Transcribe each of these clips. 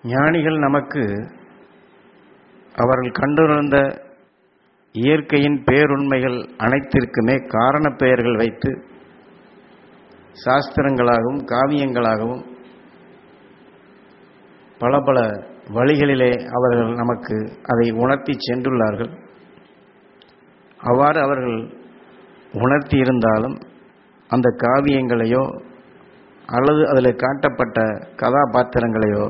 ஞானிகள் நமக்கு அவர்கள் கண்டுணர்ந்த இயற்கையின் பேருண்மைகள் அனைத்திற்குமே காரண பெயர்கள் வைத்து சாஸ்திரங்களாகவும் காவியங்களாகவும் பல பல வழிகளிலே அவர்கள் நமக்கு அதை உணர்த்தி சென்றுள்ளார்கள் அவ்வாறு அவர்கள் உணர்த்தி இருந்தாலும் அந்த காவியங்களையோ அல்லது அதில் காட்டப்பட்ட கதாபாத்திரங்களையோ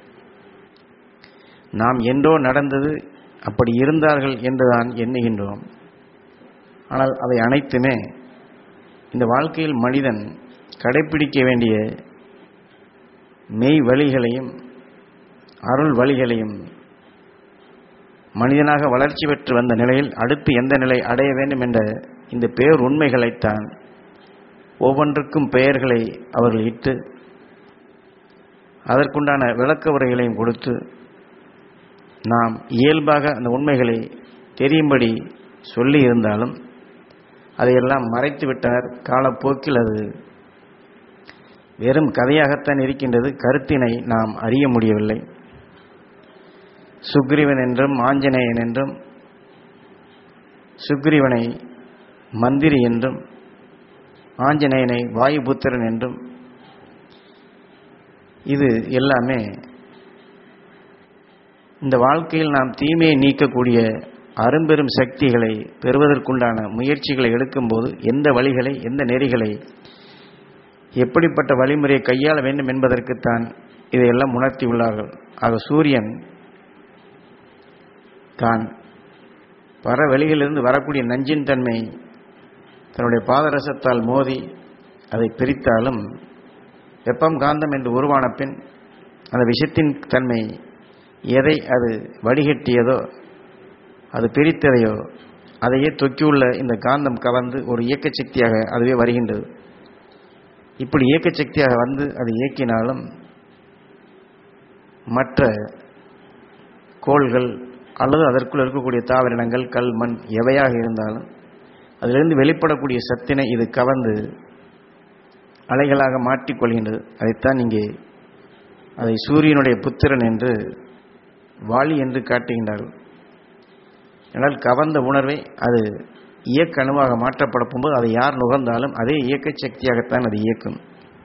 நாம் என்றோ நடந்தது அப்படி இருந்தார்கள் என்றுதான் எண்ணுகின்றோம் ஆனால் அவை அனைத்துமே இந்த வாழ்க்கையில் மனிதன் கடைப்பிடிக்க வேண்டிய மெய் வழிகளையும் அருள் வழிகளையும் மனிதனாக வளர்ச்சி பெற்று வந்த நிலையில் அடுத்து எந்த நிலை அடைய வேண்டும் என்ற இந்த பேர் உண்மைகளைத்தான் ஒவ்வொன்றுக்கும் பெயர்களை அவர்கள் இட்டு அதற்குண்டான விளக்க உரைகளையும் கொடுத்து நாம் இயல்பாக அந்த உண்மைகளை தெரியும்படி சொல்லி இருந்தாலும் அதையெல்லாம் மறைத்து விட்டனர் காலப்போக்கில் அது வெறும் கதையாகத்தான் இருக்கின்றது கருத்தினை நாம் அறிய முடியவில்லை சுக்ரீவன் என்றும் ஆஞ்சநேயன் என்றும் சுக்ரீவனை மந்திரி என்றும் ஆஞ்சநேயனை வாயுபுத்திரன் என்றும் இது எல்லாமே இந்த வாழ்க்கையில் நாம் தீமையை நீக்கக்கூடிய அரும்பெரும் சக்திகளை பெறுவதற்குண்டான முயற்சிகளை எடுக்கும்போது எந்த வழிகளை எந்த நெறிகளை எப்படிப்பட்ட வழிமுறையை கையாள வேண்டும் என்பதற்குத்தான் இதையெல்லாம் உணர்த்தியுள்ளார்கள் ஆக சூரியன் தான் பர வெளியிலிருந்து வரக்கூடிய நஞ்சின் தன்மை தன்னுடைய பாதரசத்தால் மோதி அதை பிரித்தாலும் வெப்பம் காந்தம் என்று உருவான பின் அந்த விஷத்தின் தன்மை எதை அது வடிகட்டியதோ அது பிரித்ததையோ அதையே தொக்கியுள்ள இந்த காந்தம் கவர்ந்து ஒரு இயக்க சக்தியாக அதுவே வருகின்றது இப்படி இயக்க சக்தியாக வந்து அது இயக்கினாலும் மற்ற கோள்கள் அல்லது அதற்குள் இருக்கக்கூடிய தாவரினங்கள் கல் மண் எவையாக இருந்தாலும் அதிலிருந்து வெளிப்படக்கூடிய சத்தினை இது கவர்ந்து அலைகளாக மாற்றிக்கொள்கின்றது அதைத்தான் இங்கே அதை சூரியனுடைய புத்திரன் என்று வாளி என்று காட்டுகின்றார்கள் ஆனால் கவர்ந்த உணர்வை அது இயக்க அணுவாக மாற்றப்படும் போது அதை யார் நுகர்ந்தாலும் அதே இயக்க சக்தியாகத்தான் அது இயக்கும்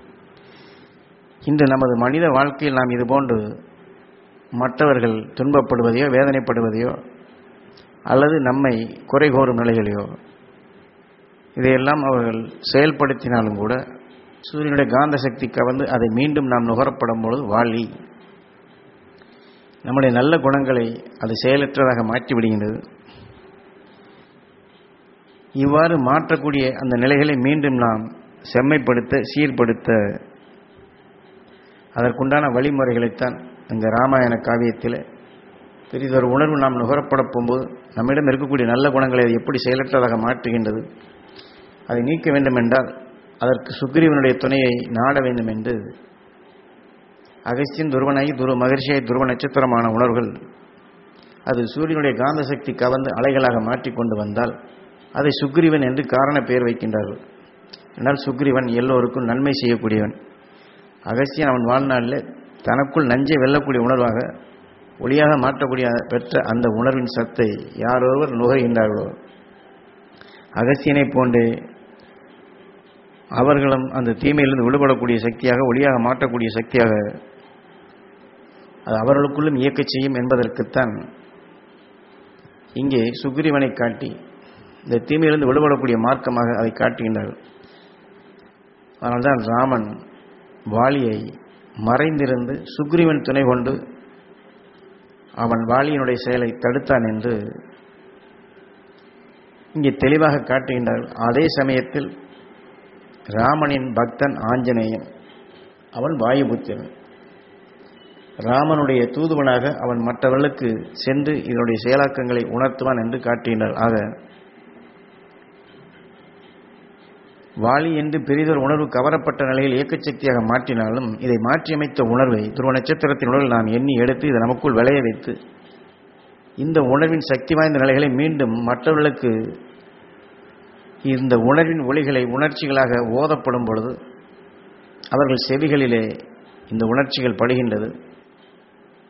இன்று நமது மனித வாழ்க்கையில் நாம் இதுபோன்று மற்றவர்கள் துன்பப்படுவதையோ வேதனைப்படுவதையோ அல்லது நம்மை குறை கோரும் நிலைகளையோ இதையெல்லாம் அவர்கள் செயல்படுத்தினாலும் கூட சூரியனுடைய காந்த சக்தி கவர்ந்து அதை மீண்டும் நாம் நுகரப்படும் பொழுது வாழி நம்முடைய நல்ல குணங்களை அது செயலற்றதாக மாற்றி விடுகின்றது இவ்வாறு மாற்றக்கூடிய அந்த நிலைகளை மீண்டும் நாம் செம்மைப்படுத்த சீர்படுத்த அதற்குண்டான வழிமுறைகளைத்தான் இந்த ராமாயண காவியத்தில் பெரிதொரு உணர்வு நாம் நுகரப்பட போகும்போது நம்மிடம் இருக்கக்கூடிய நல்ல குணங்களை அது எப்படி செயலற்றதாக மாற்றுகின்றது அதை நீக்க வேண்டும் என்றால் அதற்கு சுக்ரீவனுடைய துணையை நாட வேண்டும் என்று அகஸ்தியன் துருவனாகி துருவ மகிழ்ச்சியாய் துருவ நட்சத்திரமான உணர்வுகள் அது சூரியனுடைய காந்த சக்தி கவர்ந்து அலைகளாக மாற்றிக்கொண்டு வந்தால் அதை சுக்ரீவன் என்று காரண பெயர் வைக்கின்றார்கள் என்றால் சுக்ரீவன் எல்லோருக்கும் நன்மை செய்யக்கூடியவன் அகஸ்தியன் அவன் வாழ்நாளில் தனக்குள் நஞ்சை வெல்லக்கூடிய உணர்வாக ஒளியாக மாற்றக்கூடிய பெற்ற அந்த உணர்வின் சத்தை யாரொருவர் நுகர்கின்றார்களோ அகஸ்தியனை போன்றே அவர்களும் அந்த தீமையிலிருந்து விடுபடக்கூடிய சக்தியாக ஒளியாக மாற்றக்கூடிய சக்தியாக அது அவர்களுக்குள்ளும் இயக்கச் செய்யும் என்பதற்குத்தான் இங்கே சுக்ரீவனை காட்டி இந்த தீமையிலிருந்து விடுபடக்கூடிய மார்க்கமாக அதை காட்டுகின்றார்கள் அதனால்தான் ராமன் வாலியை மறைந்திருந்து சுக்ரீவன் துணை கொண்டு அவன் வாலியினுடைய செயலை தடுத்தான் என்று இங்கே தெளிவாக காட்டுகின்றார்கள் அதே சமயத்தில் ராமனின் பக்தன் ஆஞ்சநேயன் அவன் வாயுபுத்திரன் ராமனுடைய தூதுவனாக அவன் மற்றவர்களுக்கு சென்று இதனுடைய செயலாக்கங்களை உணர்த்துவான் என்று காட்டுகின்றார் ஆக வாலி என்று பெரிதொரு உணர்வு கவரப்பட்ட நிலையில் இயக்கச்சக்தியாக மாற்றினாலும் இதை மாற்றியமைத்த உணர்வை துருவ நட்சத்திரத்தின் உணர்வில் நாம் எண்ணி எடுத்து இதை நமக்குள் விளைய வைத்து இந்த உணர்வின் சக்தி வாய்ந்த நிலைகளை மீண்டும் மற்றவர்களுக்கு இந்த உணர்வின் ஒளிகளை உணர்ச்சிகளாக ஓதப்படும் பொழுது அவர்கள் செவிகளிலே இந்த உணர்ச்சிகள் படுகின்றது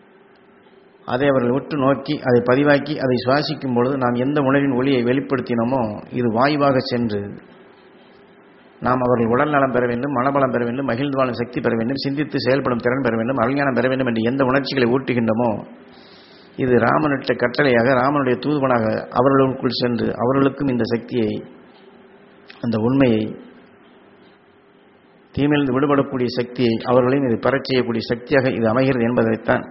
அதை அவர்கள் உற்று நோக்கி அதை பதிவாக்கி அதை சுவாசிக்கும் பொழுது நாம் எந்த உணர்வின் ஒளியை வெளிப்படுத்தினோமோ இது வாயுவாக சென்று நாம் அவர்கள் உடல் நலம் பெற வேண்டும் மனபலம் பெற வேண்டும் மகிழ்ந்து வாழும் சக்தி பெற வேண்டும் சிந்தித்து செயல்படும் திறன் பெற வேண்டும் அவிஞானம் பெற வேண்டும் என்று எந்த உணர்ச்சிகளை ஊட்டுகின்றமோ இது ராமனிட்ட கட்டளையாக ராமனுடைய தூதுவனாக அவர்களுக்குள் சென்று அவர்களுக்கும் இந்த சக்தியை அந்த உண்மையை தீமையிலிருந்து விடுபடக்கூடிய சக்தியை அவர்களையும் இது பெறச் செய்யக்கூடிய சக்தியாக இது அமைகிறது என்பதைத்தான்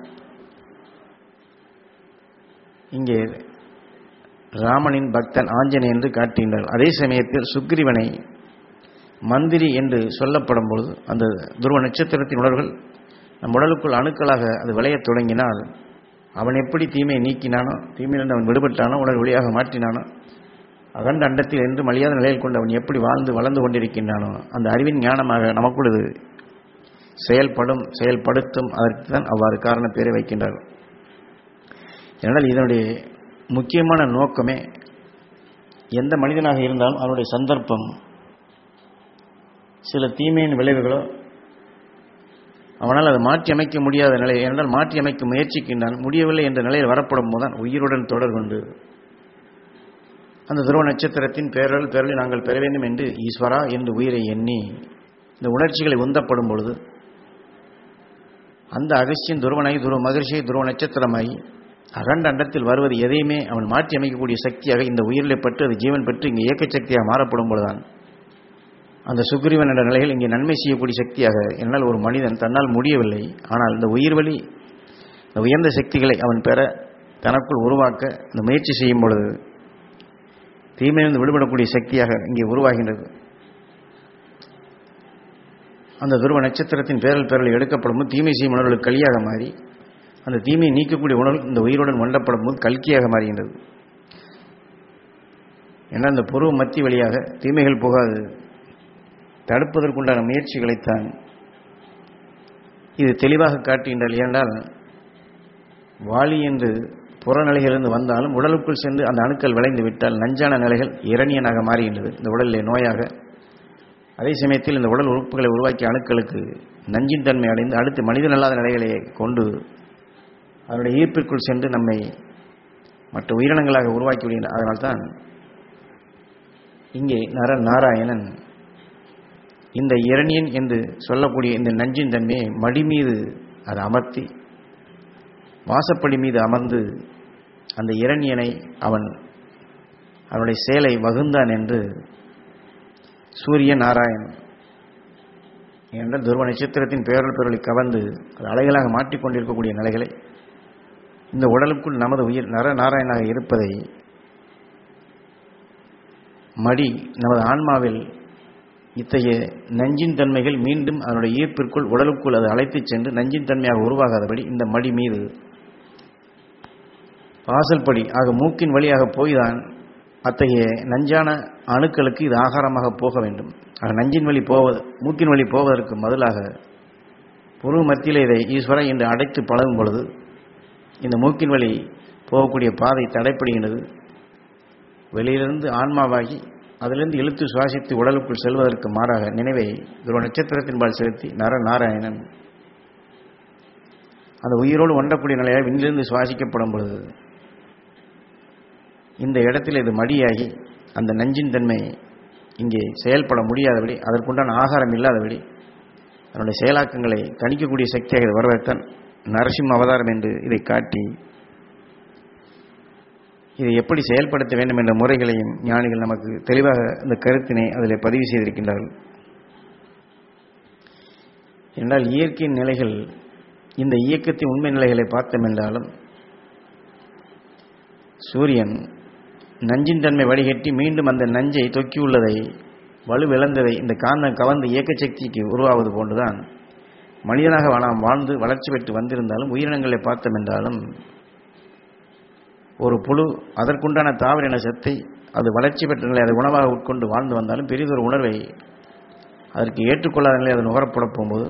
இங்கே ராமனின் பக்தன் ஆஞ்சநேயன் என்று காட்டுகின்றார் அதே சமயத்தில் சுக்ரீவனை மந்திரி என்று சொல்லப்படும் பொழுது அந்த துருவ நட்சத்திரத்தின் உணர்வுகள் நம் உடலுக்குள் அணுக்களாக அது விளையத் தொடங்கினால் அவன் எப்படி தீமையை நீக்கினானோ தீமையிலிருந்து அவன் விடுபட்டானோ உடல் ஒளியாக மாற்றினானோ அகண்ட அண்டத்தில் என்று மலியாத நிலையில் கொண்டு அவன் எப்படி வாழ்ந்து வளர்ந்து கொண்டிருக்கின்றானோ அந்த அறிவின் ஞானமாக நமக்குள் இது செயல்படும் செயல்படுத்தும் அதற்கு தான் அவ்வாறு காரண பேரை வைக்கின்றார் ஏனென்றால் இதனுடைய முக்கியமான நோக்கமே எந்த மனிதனாக இருந்தாலும் அவனுடைய சந்தர்ப்பம் சில தீமையின் விளைவுகளோ அவனால் அதை மாற்றி அமைக்க முடியாத நிலை ஏனென்றால் மாற்றி அமைக்க முயற்சிக்கின்றான் முடியவில்லை என்ற நிலையில் வரப்படும் போதுதான் உயிருடன் தொடர் கொண்டு அந்த துருவ நட்சத்திரத்தின் பேரல் பேரலை நாங்கள் பெற வேண்டும் என்று ஈஸ்வரா என்று உயிரை எண்ணி இந்த உணர்ச்சிகளை உந்தப்படும் பொழுது அந்த அகஸ்தியன் துருவனாகி துருவ மகிழ்ச்சியை துருவ நட்சத்திரமாகி அகண்ட அண்டத்தில் வருவது எதையுமே அவன் மாற்றி அமைக்கக்கூடிய சக்தியாக இந்த உயிரிலை பட்டு அது ஜீவன் பெற்று இங்கே இயக்க சக்தியாக மாறப்படும் பொழுதுதான் அந்த சுக்ரீவன் என்ற நிலையில் இங்கே நன்மை செய்யக்கூடிய சக்தியாக என்னால் ஒரு மனிதன் தன்னால் முடியவில்லை ஆனால் இந்த உயிர் வழி இந்த உயர்ந்த சக்திகளை அவன் பெற தனக்குள் உருவாக்க இந்த முயற்சி செய்யும் பொழுது தீமையிலிருந்து விடுபடக்கூடிய சக்தியாக இங்கே உருவாகின்றது அந்த துருவ நட்சத்திரத்தின் பேரல் பேரல் எடுக்கப்படும் போது தீமை செய்யும் உணர்வுகள் கலியாக மாறி அந்த தீமையை நீக்கக்கூடிய உணர்வு இந்த உயிருடன் ஒன்றப்படும் போது கல்கியாக மாறுகின்றது ஏன்னா அந்த புருவ மத்தி வழியாக தீமைகள் போகாது தடுப்பதற்குண்டான முயற்சிகளைத்தான் இது தெளிவாக காட்டுகின்றால் ஏனென்றால் வாலி என்று புறநிலையிலிருந்து வந்தாலும் உடலுக்குள் சென்று அந்த அணுக்கள் விளைந்து விட்டால் நஞ்சான நிலைகள் இரணியனாக மாறுகின்றது இந்த உடலிலே நோயாக அதே சமயத்தில் இந்த உடல் உறுப்புகளை உருவாக்கிய அணுக்களுக்கு நஞ்சின் தன்மை அடைந்து அடுத்து மனிதன் அல்லாத நிலைகளை கொண்டு அதனுடைய ஈர்ப்பிற்குள் சென்று நம்மை மற்ற உயிரினங்களாக உருவாக்கி விடுகின்றன அதனால்தான் இங்கே நர நாராயணன் இந்த இரணியன் என்று சொல்லக்கூடிய இந்த நஞ்சின் தன்மையை மடி மீது அதை அமர்த்தி வாசப்படி மீது அமர்ந்து அந்த இரணியனை அவன் அவனுடைய சேலை வகுந்தான் என்று சூரிய நாராயணன் என்ற துருவ நட்சத்திரத்தின் பேரல் பெருளை கவர்ந்து அது அலைகளாக மாற்றிக்கொண்டிருக்கக்கூடிய நிலைகளை இந்த உடலுக்குள் நமது உயிர் நர நாராயணாக இருப்பதை மடி நமது ஆன்மாவில் இத்தகைய நஞ்சின் தன்மைகள் மீண்டும் அதனுடைய ஈர்ப்பிற்குள் உடலுக்குள் அது அழைத்துச் சென்று நஞ்சின் தன்மையாக உருவாகாதபடி இந்த மடி மீது வாசல்படி ஆக மூக்கின் வழியாக போய்தான் அத்தகைய நஞ்சான அணுக்களுக்கு இது ஆகாரமாக போக வேண்டும் ஆக நஞ்சின் வழி போவது மூக்கின் வழி போவதற்கு பதிலாக புரு மத்தியில் இதை ஈஸ்வரன் என்று அடைத்து பழகும் பொழுது இந்த மூக்கின் வழி போகக்கூடிய பாதை தடைப்படுகின்றது வெளியிலிருந்து ஆன்மாவாகி அதிலிருந்து இழுத்து சுவாசித்து உடலுக்குள் செல்வதற்கு மாறாக நினைவை துருவ நட்சத்திரத்தின்பால் செலுத்தி நர நாராயணன் அந்த உயிரோடு ஒன்றக்கூடிய நிலையாக விண்ணிலிருந்து சுவாசிக்கப்படும் பொழுது இந்த இடத்தில் இது மடியாகி அந்த நஞ்சின் தன்மை இங்கே செயல்பட முடியாதபடி அதற்குண்டான ஆகாரம் இல்லாதபடி அதனுடைய செயலாக்கங்களை கணிக்கக்கூடிய சக்தியாக இது வருவதைத்தான் நரசிம்ம அவதாரம் என்று இதை காட்டி இதை எப்படி செயல்படுத்த வேண்டும் என்ற முறைகளையும் ஞானிகள் நமக்கு தெளிவாக இந்த கருத்தினை அதில் பதிவு செய்திருக்கின்றார்கள் என்றால் இயற்கையின் நிலைகள் இந்த இயக்கத்தின் உண்மை நிலைகளை பார்த்தோம் என்றாலும் சூரியன் நஞ்சின் தன்மை வடிகட்டி மீண்டும் அந்த நஞ்சை தொக்கியுள்ளதை வலுவிழந்ததை இந்த காந்தம் கவர்ந்து இயக்க சக்திக்கு உருவாவது போன்றுதான் மனிதனாக நாம் வாழ்ந்து வளர்ச்சி பெற்று வந்திருந்தாலும் உயிரினங்களை பார்த்தோம் என்றாலும் ஒரு புழு அதற்குண்டான தாவர சத்தை அது வளர்ச்சி பெற்ற நிலை அதை உணவாக உட்கொண்டு வாழ்ந்து வந்தாலும் பெரியதொரு உணர்வை அதற்கு ஏற்றுக்கொள்ளாத நிலை அது நுகரப்பட போகும்போது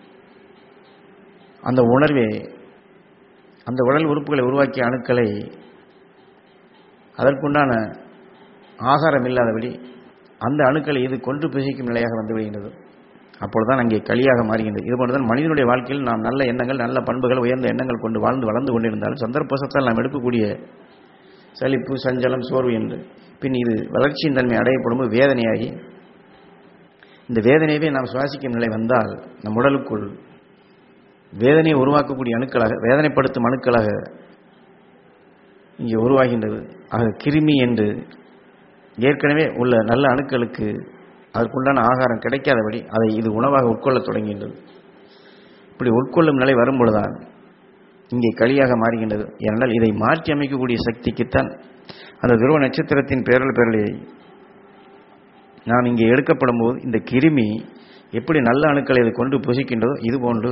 அந்த உணர்வே அந்த உடல் உறுப்புகளை உருவாக்கிய அணுக்களை அதற்குண்டான ஆகாரம் இல்லாதபடி அந்த அணுக்களை இது கொன்று பிசிக்கும் நிலையாக வந்து விடுகின்றது அப்பொழுதுதான் அங்கே கலியாக மாறுகின்றது இது போன்றுதான் மனிதனுடைய வாழ்க்கையில் நாம் நல்ல எண்ணங்கள் நல்ல பண்புகள் உயர்ந்த எண்ணங்கள் கொண்டு வாழ்ந்து வளர்ந்து கொண்டிருந்தாலும் சந்தர்ப்பத்தால் நாம் எடுக்கக்கூடிய சலிப்பு சஞ்சலம் சோர்வு என்று பின் இது வளர்ச்சியின் தன்மை அடையப்படும் வேதனையாகி இந்த வேதனையவே நாம் சுவாசிக்கும் நிலை வந்தால் நம் உடலுக்குள் வேதனையை உருவாக்கக்கூடிய அணுக்களாக வேதனைப்படுத்தும் அணுக்களாக இங்கே உருவாகின்றது ஆக கிருமி என்று ஏற்கனவே உள்ள நல்ல அணுக்களுக்கு அதற்குண்டான ஆகாரம் கிடைக்காதபடி அதை இது உணவாக உட்கொள்ளத் தொடங்குகின்றது இப்படி உட்கொள்ளும் நிலை வரும்பொழுதுதான் இங்கே களியாக மாறுகின்றது ஏனென்றால் இதை மாற்றி அமைக்கக்கூடிய சக்திக்குத்தான் அந்த துருவ நட்சத்திரத்தின் பேரல் பேரலையை நான் இங்கே எடுக்கப்படும் போது இந்த கிருமி எப்படி நல்ல அணுக்களை இது கொண்டு புசிக்கின்றதோ இது போன்று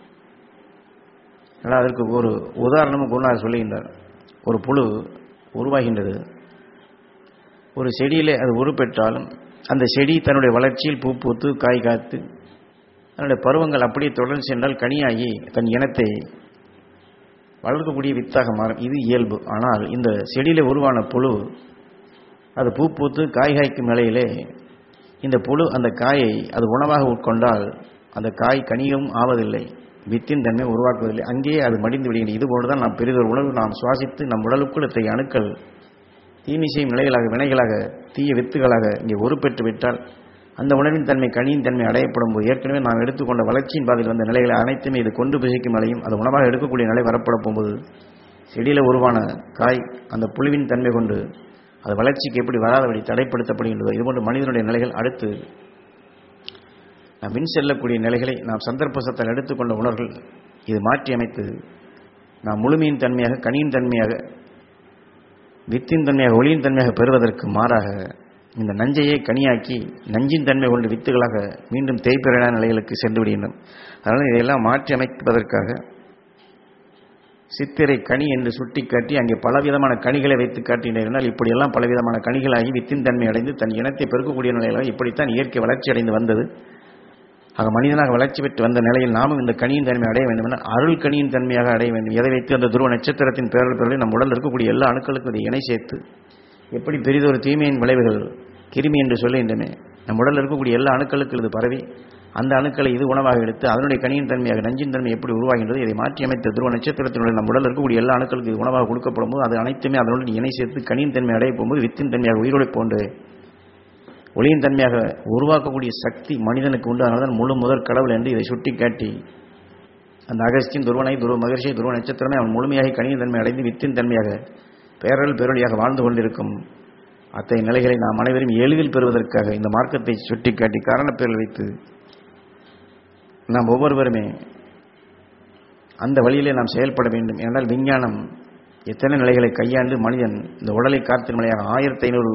ஆனால் அதற்கு ஒரு உதாரணமும் குருநாதர் சொல்லுகின்றார் ஒரு புழு உருவாகின்றது ஒரு செடியிலே அது உருப்பெற்றாலும் அந்த செடி தன்னுடைய வளர்ச்சியில் பூ பூத்து காய் காத்து அதனுடைய பருவங்கள் அப்படியே தொடர்ந்து சென்றால் கனியாகி தன் இனத்தை வளர்க்கக்கூடிய வித்தாக மாறும் இது இயல்பு ஆனால் இந்த செடியில் உருவான புழு அது பூ பூத்து காய் காய்க்கும் நிலையிலே இந்த புழு அந்த காயை அது உணவாக உட்கொண்டால் அந்த காய் கனியும் ஆவதில்லை வித்தின் தன்மை உருவாக்குவதில்லை அங்கேயே அது மடிந்து விடுகிறது இது போன்றுதான் நாம் பெரிதொரு உணவு நாம் சுவாசித்து நம் உடலுக்குள் இத்தகைய அணுக்கள் தீமை செய்யும் நிலைகளாக வினைகளாக தீய வித்துகளாக இங்கே உருப்பெற்று விட்டால் அந்த உணவின் தன்மை கனியின் தன்மை அடையப்படும் போது ஏற்கனவே நாம் எடுத்துக்கொண்ட வளர்ச்சியின் பாதையில் வந்த நிலைகளை அனைத்துமே இது கொண்டு புசிக்கும் நிலையும் அது உணவாக எடுக்கக்கூடிய நிலை வரப்பட போகும்போது செடியில் உருவான காய் அந்த புழுவின் தன்மை கொண்டு அது வளர்ச்சிக்கு எப்படி வராதபடி தடைப்படுத்தப்படுகின்றதோ இதுபோன்று மனிதனுடைய நிலைகள் அடுத்து நாம் வின் செல்லக்கூடிய நிலைகளை நாம் சந்தர்ப்பசத்தால் எடுத்துக்கொண்ட உணர்வுகள் இது மாற்றி அமைத்து நாம் முழுமையின் தன்மையாக கனியின் தன்மையாக வித்தின் தன்மையாக ஒளியின் தன்மையாக பெறுவதற்கு மாறாக இந்த நஞ்சையை கனியாக்கி நஞ்சின் தன்மை கொண்டு வித்துகளாக மீண்டும் தேய்பிறன நிலைகளுக்கு சென்று விடுகின்றோம் அதனால் இதையெல்லாம் மாற்றி அமைப்பதற்காக சித்திரை கனி என்று சுட்டிக்காட்டி அங்கே பலவிதமான கனிகளை வைத்து காட்டினார் இப்படியெல்லாம் பலவிதமான கனிகளாகி வித்தின் தன்மை அடைந்து தன் இனத்தை பெருக்கக்கூடிய நிலையிலாக இப்படித்தான் இயற்கை வளர்ச்சி அடைந்து வந்தது ஆக மனிதனாக வளர்ச்சி பெற்று வந்த நிலையில் நாமும் இந்த கனியின் தன்மை அடைய வேண்டும் என அருள் கனியின் தன்மையாக அடைய வேண்டும் எதை வைத்து அந்த துருவ நட்சத்திரத்தின் பேரல் பேரலை நம் உடலில் இருக்கக்கூடிய எல்லா அணுக்களுக்கும் இதை இணை சேர்த்து எப்படி பெரிதொரு தீமையின் விளைவுகள் கிருமி என்று சொல்லுகின்றன நம் உடலில் இருக்கக்கூடிய எல்லா அணுக்களுக்கு இது பரவி அந்த அணுக்களை இது உணவாக எடுத்து அதனுடைய கனியின் தன்மையாக நஞ்சின் தன்மை எப்படி உருவாகின்றது இதை மாற்றி அமைத்த துருவ நட்சத்திரத்தினுடைய நம் உடலில் இருக்கக்கூடிய எல்லா அணுக்களுக்கு இது உணவாக கொடுக்கப்படும் போது அது அனைத்துமே அதனுடன் இணை சேர்த்து கனியின் தன்மை அடைய போகும்போது வித்தின் தன்மையாக உயிரோடு போன்று ஒளியின் தன்மையாக உருவாக்கக்கூடிய சக்தி மனிதனுக்கு உண்டு அதனால்தான் முழு முதற் கடவுள் என்று இதை சுட்டிக்காட்டி அந்த அகஸ்தியின் துருவனை துருவ மகிழ்ச்சி துருவ நட்சத்திரமே அவன் முழுமையாக கனியின் தன்மை அடைந்து வித்தின் தன்மையாக பேரல் பேரொழியாக வாழ்ந்து கொண்டிருக்கும் அத்தகைய நிலைகளை நாம் அனைவரும் எளிதில் பெறுவதற்காக இந்த மார்க்கத்தை சுட்டிக்காட்டி காரணப்பேரில் வைத்து நாம் ஒவ்வொருவருமே அந்த வழியிலே நாம் செயல்பட வேண்டும் ஏனென்றால் விஞ்ஞானம் எத்தனை நிலைகளை கையாண்டு மனிதன் இந்த உடலை காத்து நிலையாக ஆயிரத்தி ஐநூறு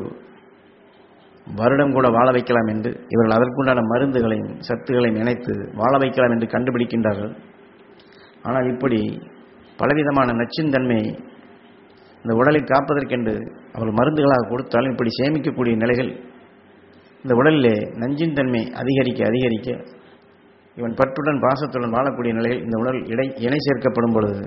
வருடம் கூட வாழ வைக்கலாம் என்று இவர்கள் அதற்குண்டான மருந்துகளையும் சத்துகளையும் இணைத்து வாழ வைக்கலாம் என்று கண்டுபிடிக்கின்றார்கள் ஆனால் இப்படி பலவிதமான நச்சின் தன்மை இந்த உடலை காப்பதற்கென்று அவர்கள் மருந்துகளாக கொடுத்தாலும் இப்படி சேமிக்கக்கூடிய நிலைகள் இந்த உடலிலே நஞ்சின் தன்மை அதிகரிக்க அதிகரிக்க இவன் பற்றுடன் பாசத்துடன் வாழக்கூடிய நிலையில் இந்த உடல் இடை இணை சேர்க்கப்படும் பொழுது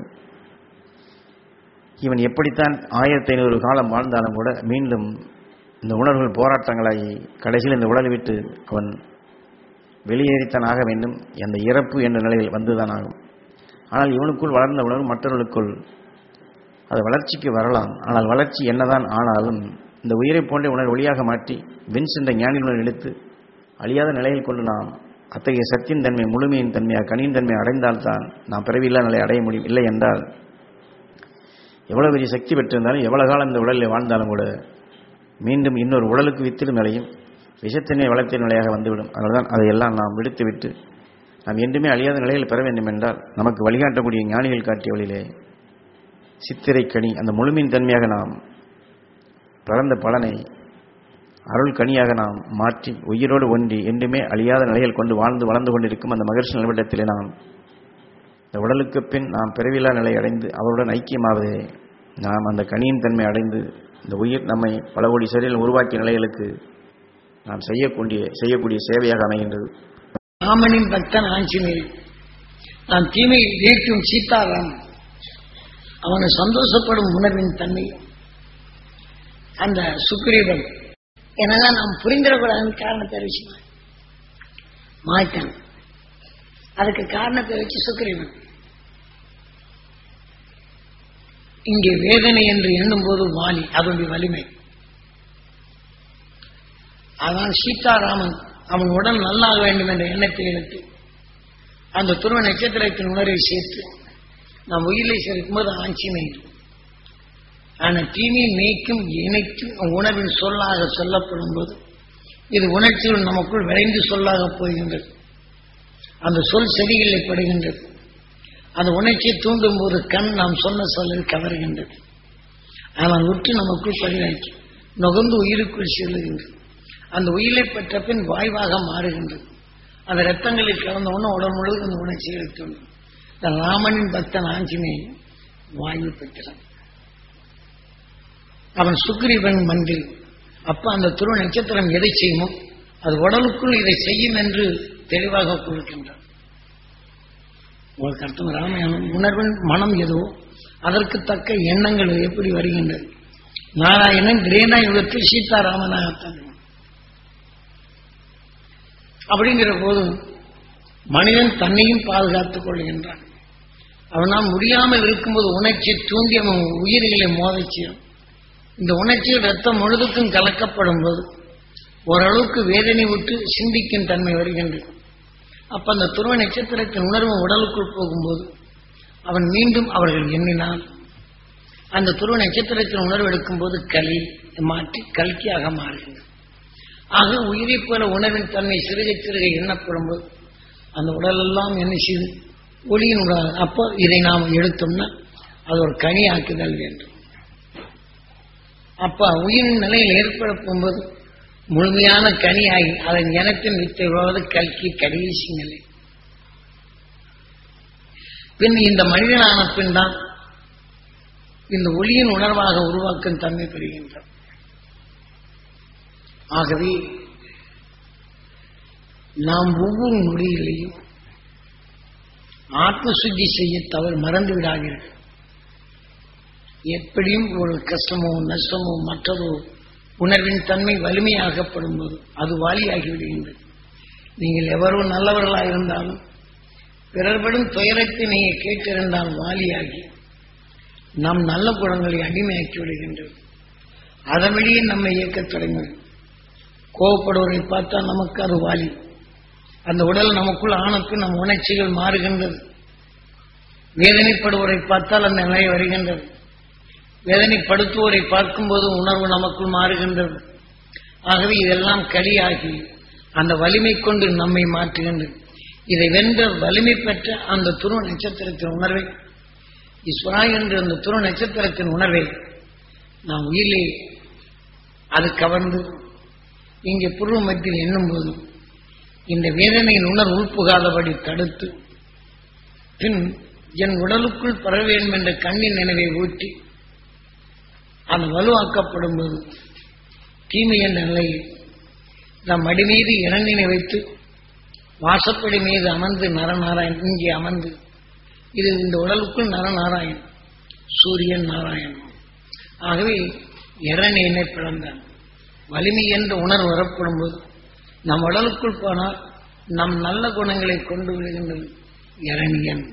இவன் எப்படித்தான் ஆயிரத்தி ஐநூறு காலம் வாழ்ந்தாலும் கூட மீண்டும் இந்த உணர்வுகள் போராட்டங்களாகி கடைசியில் இந்த உடலை விட்டு அவன் வெளியேறித்தான் ஆக வேண்டும் அந்த இறப்பு என்ற நிலையில் வந்துதான் ஆகும் ஆனால் இவனுக்குள் வளர்ந்த உணர்வு மற்றவர்களுக்குள் அது வளர்ச்சிக்கு வரலாம் ஆனால் வளர்ச்சி என்னதான் ஆனாலும் இந்த உயிரை போன்ற உணர்வு ஒளியாக மாற்றி வின் சென்ற ஞானிகளுடன் எடுத்து அழியாத நிலையில் கொண்டு நாம் அத்தகைய சத்தியின் தன்மை முழுமையின் தன்மையாக கனியின் தன்மை அடைந்தால்தான் நாம் பிறவில்லா நிலை அடைய முடியும் இல்லை என்றால் எவ்வளவு பெரிய சக்தி பெற்றிருந்தாலும் எவ்வளவு காலம் இந்த உடலில் வாழ்ந்தாலும் கூட மீண்டும் இன்னொரு உடலுக்கு வித்திடும் நிலையும் விஷத்தினை வளர்த்த நிலையாக வந்துவிடும் அதனால்தான் அதையெல்லாம் நாம் விடுத்துவிட்டு நாம் என்றுமே அழியாத நிலையில் பெற வேண்டும் என்றால் நமக்கு வழிகாட்டக்கூடிய ஞானிகள் காட்டிய வழியிலே சித்திரை கனி அந்த முழுமையின் தன்மையாக நாம் பிறந்த பலனை அருள் கனியாக நாம் மாற்றி உயிரோடு ஒன்றி என்றுமே அழியாத நிலையில் கொண்டு வாழ்ந்து வளர்ந்து கொண்டிருக்கும் அந்த மகிழ்ச்சி நிலவிடத்திலே நாம் இந்த உடலுக்கு பின் நாம் பிறவிலா நிலை அடைந்து அவருடன் ஐக்கியமாவதே நாம் அந்த கனியின் தன்மை அடைந்து இந்த உயிர் நம்மை பல கோடி சரியில் உருவாக்கிய நிலைகளுக்கு நாம் செய்யக்கூடிய செய்யக்கூடிய சேவையாக அமைகின்றது ராமனின் பக்தன் ஆஞ்சநேயர் நான் தீமையை வீழ்த்தும் சீதாராம் அவனை சந்தோஷப்படும் உணர்வின் தன்மை அந்த சுக்ரீவன் என்னெல்லாம் நாம் புரிந்திடக்கூடாதுன்னு காரணத்தை விஷயம் மாய்த்தான் அதுக்கு காரணத்தை வச்சு சுக்கிரீவன் இங்கே வேதனை என்று எண்ணும் போது வாலி அதனுடைய வலிமை அதான் சீதாராமன் அவன் உடல் நல்லாக வேண்டும் என்ற எண்ணத்தை எடுத்து அந்த துருவ நட்சத்திரத்தின் உணர்வை சேர்த்து நாம் உயிரை சேர்க்கும் போது ஆட்சிமை ஆனால் தீமையை நீக்கும் இணைக்கும் உணர்வின் சொல்லாக சொல்லப்படும் போது இது உணர்ச்சிகள் நமக்குள் விளைந்து சொல்லாக போகின்றது அந்த சொல் செடிகளில் படுகின்றது அந்த உணர்ச்சியை தூண்டும் போது கண் நாம் சொன்ன சொல்லில் கவருகின்றது ஆனால் உற்று நமக்குள் பதிவாக்கி நுகர்ந்து உயிருக்குள் செல்லுகின்றது அந்த உயிரை பெற்ற பின் வாய்வாக மாறுகின்றது அந்த ரத்தங்களில் கலந்தவுடனே உடல் முழுவதும் அந்த உணர்ச்சிகளை தூண்டும் இந்த ராமனின் பக்தன் ஆஞ்சநேயன் வாயு பெற்றான் அவன் சுக்ரீவன் மந்தில் அப்ப அந்த துருவ நட்சத்திரம் எதை செய்யுமோ அது உடலுக்குள் இதை செய்யும் என்று தெளிவாக கொடுக்கின்றான் உங்களுக்கு அர்த்தம் ராமாயணம் உணர்வின் மனம் எதுவோ அதற்கு தக்க எண்ணங்கள் எப்படி வருகின்றது நாராயணன் கிரேனா யுகத்தில் சீதாராமனாகத்தான் அப்படிங்கிற போது மனிதன் தன்னையும் பாதுகாத்துக் கொள்கின்றான் அவனால் முடியாமல் இருக்கும்போது உணர்ச்சி தூண்டி அவன் உயிர்களை மோதச்சியும் இந்த உணர்ச்சி ரத்தம் முழுதுக்கும் கலக்கப்படும் போது ஓரளவுக்கு வேதனை விட்டு சிந்திக்கும் தன்மை வருகின்றது அப்ப அந்த துருவ நட்சத்திரத்தின் உணர்வு உடலுக்குள் போகும்போது அவன் மீண்டும் அவர்கள் எண்ணினால் அந்த துருவ நட்சத்திரத்தின் உணர்வு எடுக்கும்போது களி மாற்றி கல்கியாக மாறுகின்றது ஆக உயிரை போல உணவின் தன்மை சிறுக சிறுக எண்ணப்படும் போது அந்த உடலெல்லாம் என்ன செய்து ஒளியின் உடல் அப்போ இதை நாம் எடுத்தோம்னா அது ஒரு கனியாக்குதல் வேண்டும் அப்ப உயிரின் நிலையில் ஏற்பட போகும்போது முழுமையான கனியாகி அதன் இனத்தின் வித்தை உழவது கல்கி கடைசி நிலை பின் இந்த மனிதனான பின் தான் இந்த ஒளியின் உணர்வாக உருவாக்கும் தன்மை பெறுகின்றான் ஆகவே நாம் ஒவ்வொரு நொடியிலையும் ஆத்ம சுத்தி செய்ய தவறு மறந்து விடாதீர்கள் எப்படியும் ஒரு கஷ்டமோ நஷ்டமோ மற்றதோ உணர்வின் தன்மை வலிமையாகப்படும் போது அது வாலியாகி விடுகின்றது நீங்கள் எவரோ நல்லவர்களாக இருந்தாலும் பிறர்படும் துயரத்தை நீங்கள் கேட்டிருந்தால் வாலியாகி நம் நல்ல குணங்களை அடிமையாக்கி விடுகின்றது அதன் வழியே நம்மை இயக்கத் தொடங்கும் கோவப்படுவதை பார்த்தா நமக்கு அது வாலி அந்த உடல் நமக்குள் ஆணுக்கு நம் உணர்ச்சிகள் மாறுகின்றது வேதனைப்படுவதை பார்த்தால் அந்த நிலை வருகின்றது வேதனைப்படுத்துவோரை பார்க்கும்போது உணர்வு நமக்குள் மாறுகின்றது ஆகவே இதெல்லாம் களியாகி அந்த வலிமை கொண்டு நம்மை மாற்றுகின்றது இதை வென்ற வலிமை பெற்ற அந்த துருவ நட்சத்திரத்தின் உணர்வை ஈஸ்வரா என்ற அந்த துருவ நட்சத்திரத்தின் உணர்வை நாம் உயிரிலே அது கவர்ந்து இங்கே புருவ மத்தியில் எண்ணும்போது இந்த வேதனையின் உணர்வு உள்புகாதபடி தடுத்து பின் என் உடலுக்குள் பெற வேண்டும் என்ற கண்ணின் நினைவை ஊற்றி அது வலுவாக்கப்படும் போது தீமை என்ற நிலையில் நம் அடி மீது இறநினை வைத்து வாசப்படி மீது அமர்ந்து நரநாராயண் இங்கே அமர்ந்து இது இந்த உடலுக்குள் நரநாராயண் சூரியன் நாராயணன் ஆகவே இறநினை பிறந்தான் வலிமை என்ற உணர்வு வரப்படும் போது நம் உடலுக்குள் போனால் நம் நல்ல குணங்களை கொண்டு விடுகின்றது இரணியன்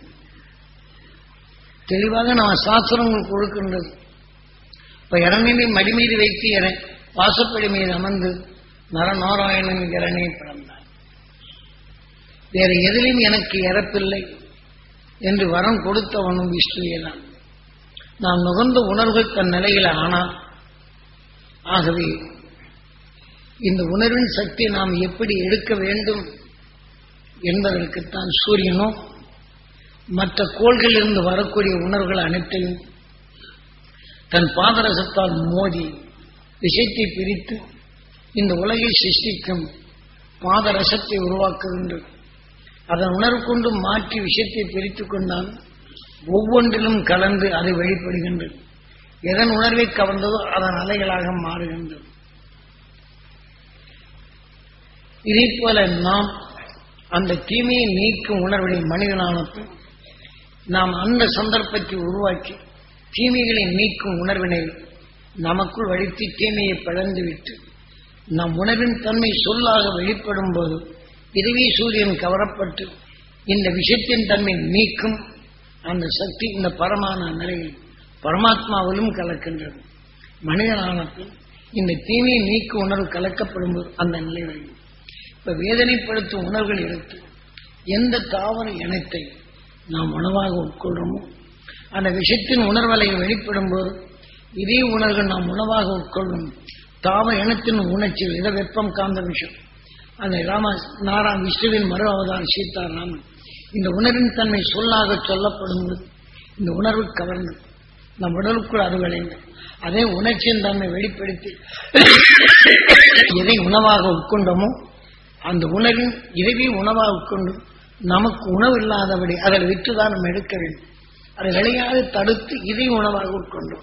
தெளிவாக நம்ம சாஸ்திரங்கள் கொடுக்கின்றது இப்ப இரணினை மடி மீது வைத்து இற வாசப்படி மீது அமர்ந்து நரநாராயணன் இரணை பிறந்தார் வேற எதிலும் எனக்கு இறப்பில்லை என்று வரம் கொடுத்தவனும் விஷ்ணுவேதான் நாம் நுகர்ந்த உணர்வுகள் தன் நிலையில் ஆனால் ஆகவே இந்த உணர்வின் சக்தி நாம் எப்படி எடுக்க வேண்டும் என்பதற்குத்தான் சூரியனும் மற்ற கோள்களிலிருந்து வரக்கூடிய உணர்வுகள் அனைத்தையும் தன் பாதரசத்தால் மோதி விஷயத்தை பிரித்து இந்த உலகை சிருஷ்டிக்கும் பாதரசத்தை உருவாக்க வேண்டும் அதன் உணர்வு கொண்டு மாற்றி விஷயத்தை பிரித்துக் கொண்டால் ஒவ்வொன்றிலும் கலந்து அது வெளிப்படுகின்றது எதன் உணர்வை கவர்ந்ததோ அதன் அலைகளாக மாறுகின்றது இதே போல நாம் அந்த தீமையை நீக்கும் உணர்வுடைய மனிதனானது நாம் அந்த சந்தர்ப்பத்தை உருவாக்கி தீமைகளை நீக்கும் உணர்வினை நமக்குள் வடித்து தீமையை பிளந்து விட்டு நம் உணர்வின் தன்மை சொல்லாக வெளிப்படும் போது இதுவே சூரியன் கவரப்பட்டு இந்த விஷத்தின் தன்மை நீக்கும் அந்த சக்தி இந்த பரமான நிலையில் பரமாத்மாவிலும் கலக்கின்றது மனிதனான பின் இந்த தீமையை நீக்க உணர்வு கலக்கப்படும் போது அந்த நிலை வரையும் இப்ப வேதனைப்படுத்தும் உணர்வுகள் எடுத்து எந்த தாவர இனத்தை நாம் உணவாக உட்கொள்றோமோ அந்த விஷத்தின் உணர்வலை வெளிப்படும் போது இதே உணர்வுகள் நாம் உணவாக உட்கொள்ளும் தாவர இனத்தின் உணர்ச்சிகள் இதை வெப்பம் காந்த விஷம் அந்த ராம நாரா விஷ்ணுவின் மறு அவதார் சீதாராமன் இந்த உணர்வின் தன்மை சொல்லாக சொல்லப்படும் போது இந்த உணர்வு கவர்ந்து நம் உடலுக்குள் அது விளைந்து அதே உணர்ச்சியின் தன்மை வெளிப்படுத்தி எதை உணவாக உட்கொண்டோமோ அந்த உணவின் இறைவி உணவாக உட்கொண்டு நமக்கு உணவு இல்லாதபடி அதில் விற்றுதான் நம்ம எடுக்க வேண்டும் அதை விளையாது தடுத்து இதை உணவாக உட்கொண்டோம்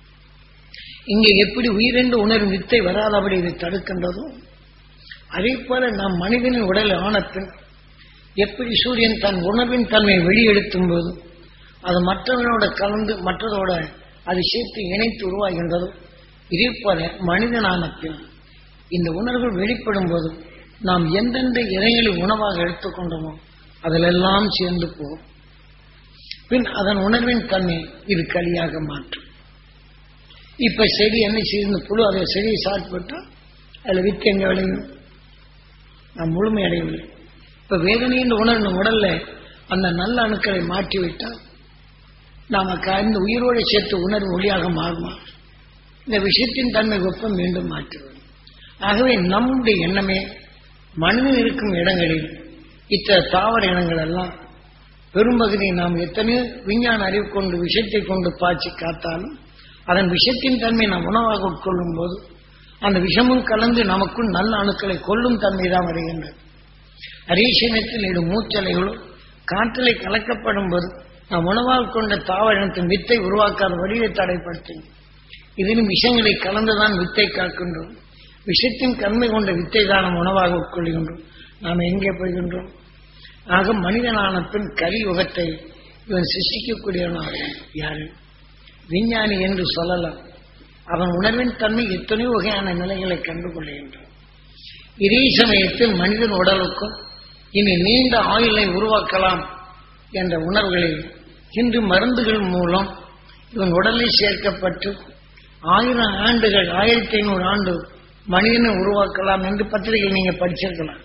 இங்கே எப்படி உயிரென்று உணர்வு வித்தை வராதபடி இதை தடுக்கின்றதோ அதே போல நாம் மனிதனின் உடல் ஆனப்பின் எப்படி சூரியன் தன் உணர்வின் தன்மையை வெளியெடுத்தும் போது அது மற்றவனோட கலந்து மற்றதோட அதை சேர்த்து இணைத்து உருவாகின்றதோ இதே போல மனிதனான பின் இந்த உணர்வுகள் வெளிப்படும் போது நாம் எந்தெந்த இறைகளை உணவாக எடுத்துக்கொண்டோமோ அதிலெல்லாம் சேர்ந்து போகும் பின் அதன் உணர்வின் தன்மை இது களியாக மாற்றும் இப்ப செடி என்ன செய்து புழு அதை செடியை சாப்பிட்டா அதுல வித்து எங்க விளையும் நாம் முழுமை அடையவில்லை இப்ப வேதனையின் உணர்வு நம் உடல்ல அந்த நல்ல அணுக்களை மாற்றி விட்டால் நாம இந்த உயிரோடு சேர்த்து உணர்வு ஒளியாக மாறுமா இந்த விஷயத்தின் தன்மை வெப்பம் மீண்டும் மாற்றுவது ஆகவே நம்முடைய எண்ணமே மனிதன் இருக்கும் இடங்களில் இத்தகைய தாவர இனங்கள் எல்லாம் பெரும்பகுதியை நாம் எத்தனையோ விஞ்ஞான அறிவு கொண்டு விஷத்தை கொண்டு பாய்ச்சி காத்தாலும் அதன் விஷத்தின் தன்மை நாம் உணவாக உட்கொள்ளும் போது அந்த விஷமும் கலந்து நமக்குள் நல்ல அணுக்களை கொல்லும் தன்மை தான் வருகின்றது அரீசனத்தில் இடும் மூச்சலைகளும் காற்றலை கலக்கப்படும் போது நாம் உணவாக கொண்ட தாவரத்தின் வித்தை உருவாக்காத வடிவை தடைப்படுத்தும் இதிலும் விஷங்களை கலந்துதான் வித்தை காக்கின்றோம் விஷத்தின் தன்மை கொண்ட வித்தை தான் நாம் உணவாக உட்கொள்கின்றோம் நாம் எங்கே போகின்றோம் ஆக மனிதனான பின் கலியுகத்தை இவன் சிருஷ்டிக்கக்கூடியவனாக யாரு விஞ்ஞானி என்று சொல்லலாம் அவன் உணர்வின் தன்மை எத்தனையோ வகையான நிலைகளை கண்டு கொள்கின்றான் இதே சமயத்தில் மனிதன் உடலுக்கும் இனி நீண்ட ஆயுளை உருவாக்கலாம் என்ற உணர்வுகளில் இன்று மருந்துகள் மூலம் இவன் உடலில் சேர்க்கப்பட்டு ஆயிரம் ஆண்டுகள் ஆயிரத்தி ஐநூறு ஆண்டு மனிதனை உருவாக்கலாம் என்று பத்திரிகை நீங்க படிச்சிருக்கலாம்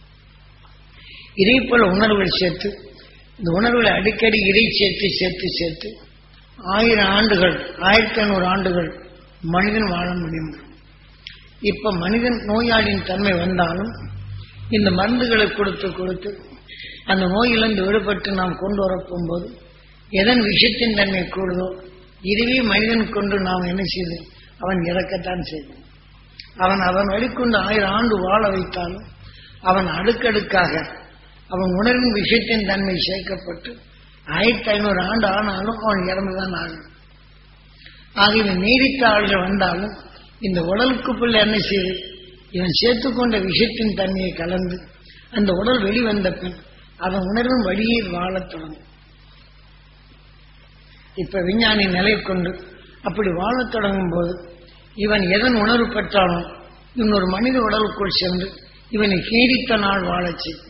இதே போல உணர்வுகள் சேர்த்து இந்த உணர்வுகளை அடிக்கடி இறை சேர்த்து சேர்த்து சேர்த்து ஆயிரம் ஆண்டுகள் ஆயிரத்தி ஐநூறு ஆண்டுகள் மனிதன் வாழ முடியும் இப்ப மனிதன் நோயாளியின் தன்மை வந்தாலும் இந்த மருந்துகளை கொடுத்து கொடுத்து அந்த நோயிலிருந்து விடுபட்டு நாம் கொண்டு வரப்போகும்போது எதன் விஷயத்தின் தன்மை கூடுதோ இதுவே மனிதன் கொண்டு நாம் என்ன செய்து அவன் இறக்கத்தான் செய்தோம் அவன் அவன் வழிகொண்டு ஆயிரம் ஆண்டு வாழ வைத்தாலும் அவன் அடுக்கடுக்காக அவன் உணர்வின் விஷயத்தின் தன்மை சேர்க்கப்பட்டு ஆயிரத்தி ஐநூறு ஆண்டு ஆனாலும் அவன் இறந்துதான் ஆகும் ஆக இவன் நீடித்த ஆள்கள் வந்தாலும் இந்த உடலுக்குள்ள என்ன செய்யுது இவன் சேர்த்துக்கொண்ட விஷயத்தின் தன்மையை கலந்து அந்த உடல் வெளிவந்த பின் அதன் உணர்வின் வழியில் வாழத் தொடங்கும் இப்ப விஞ்ஞானி நிலை கொண்டு அப்படி வாழத் தொடங்கும் போது இவன் எதன் உணர்வு பெற்றானோ இவன் ஒரு மனித உடலுக்குள் சென்று இவனை நீடித்த நாள் வாழச் செய்யும்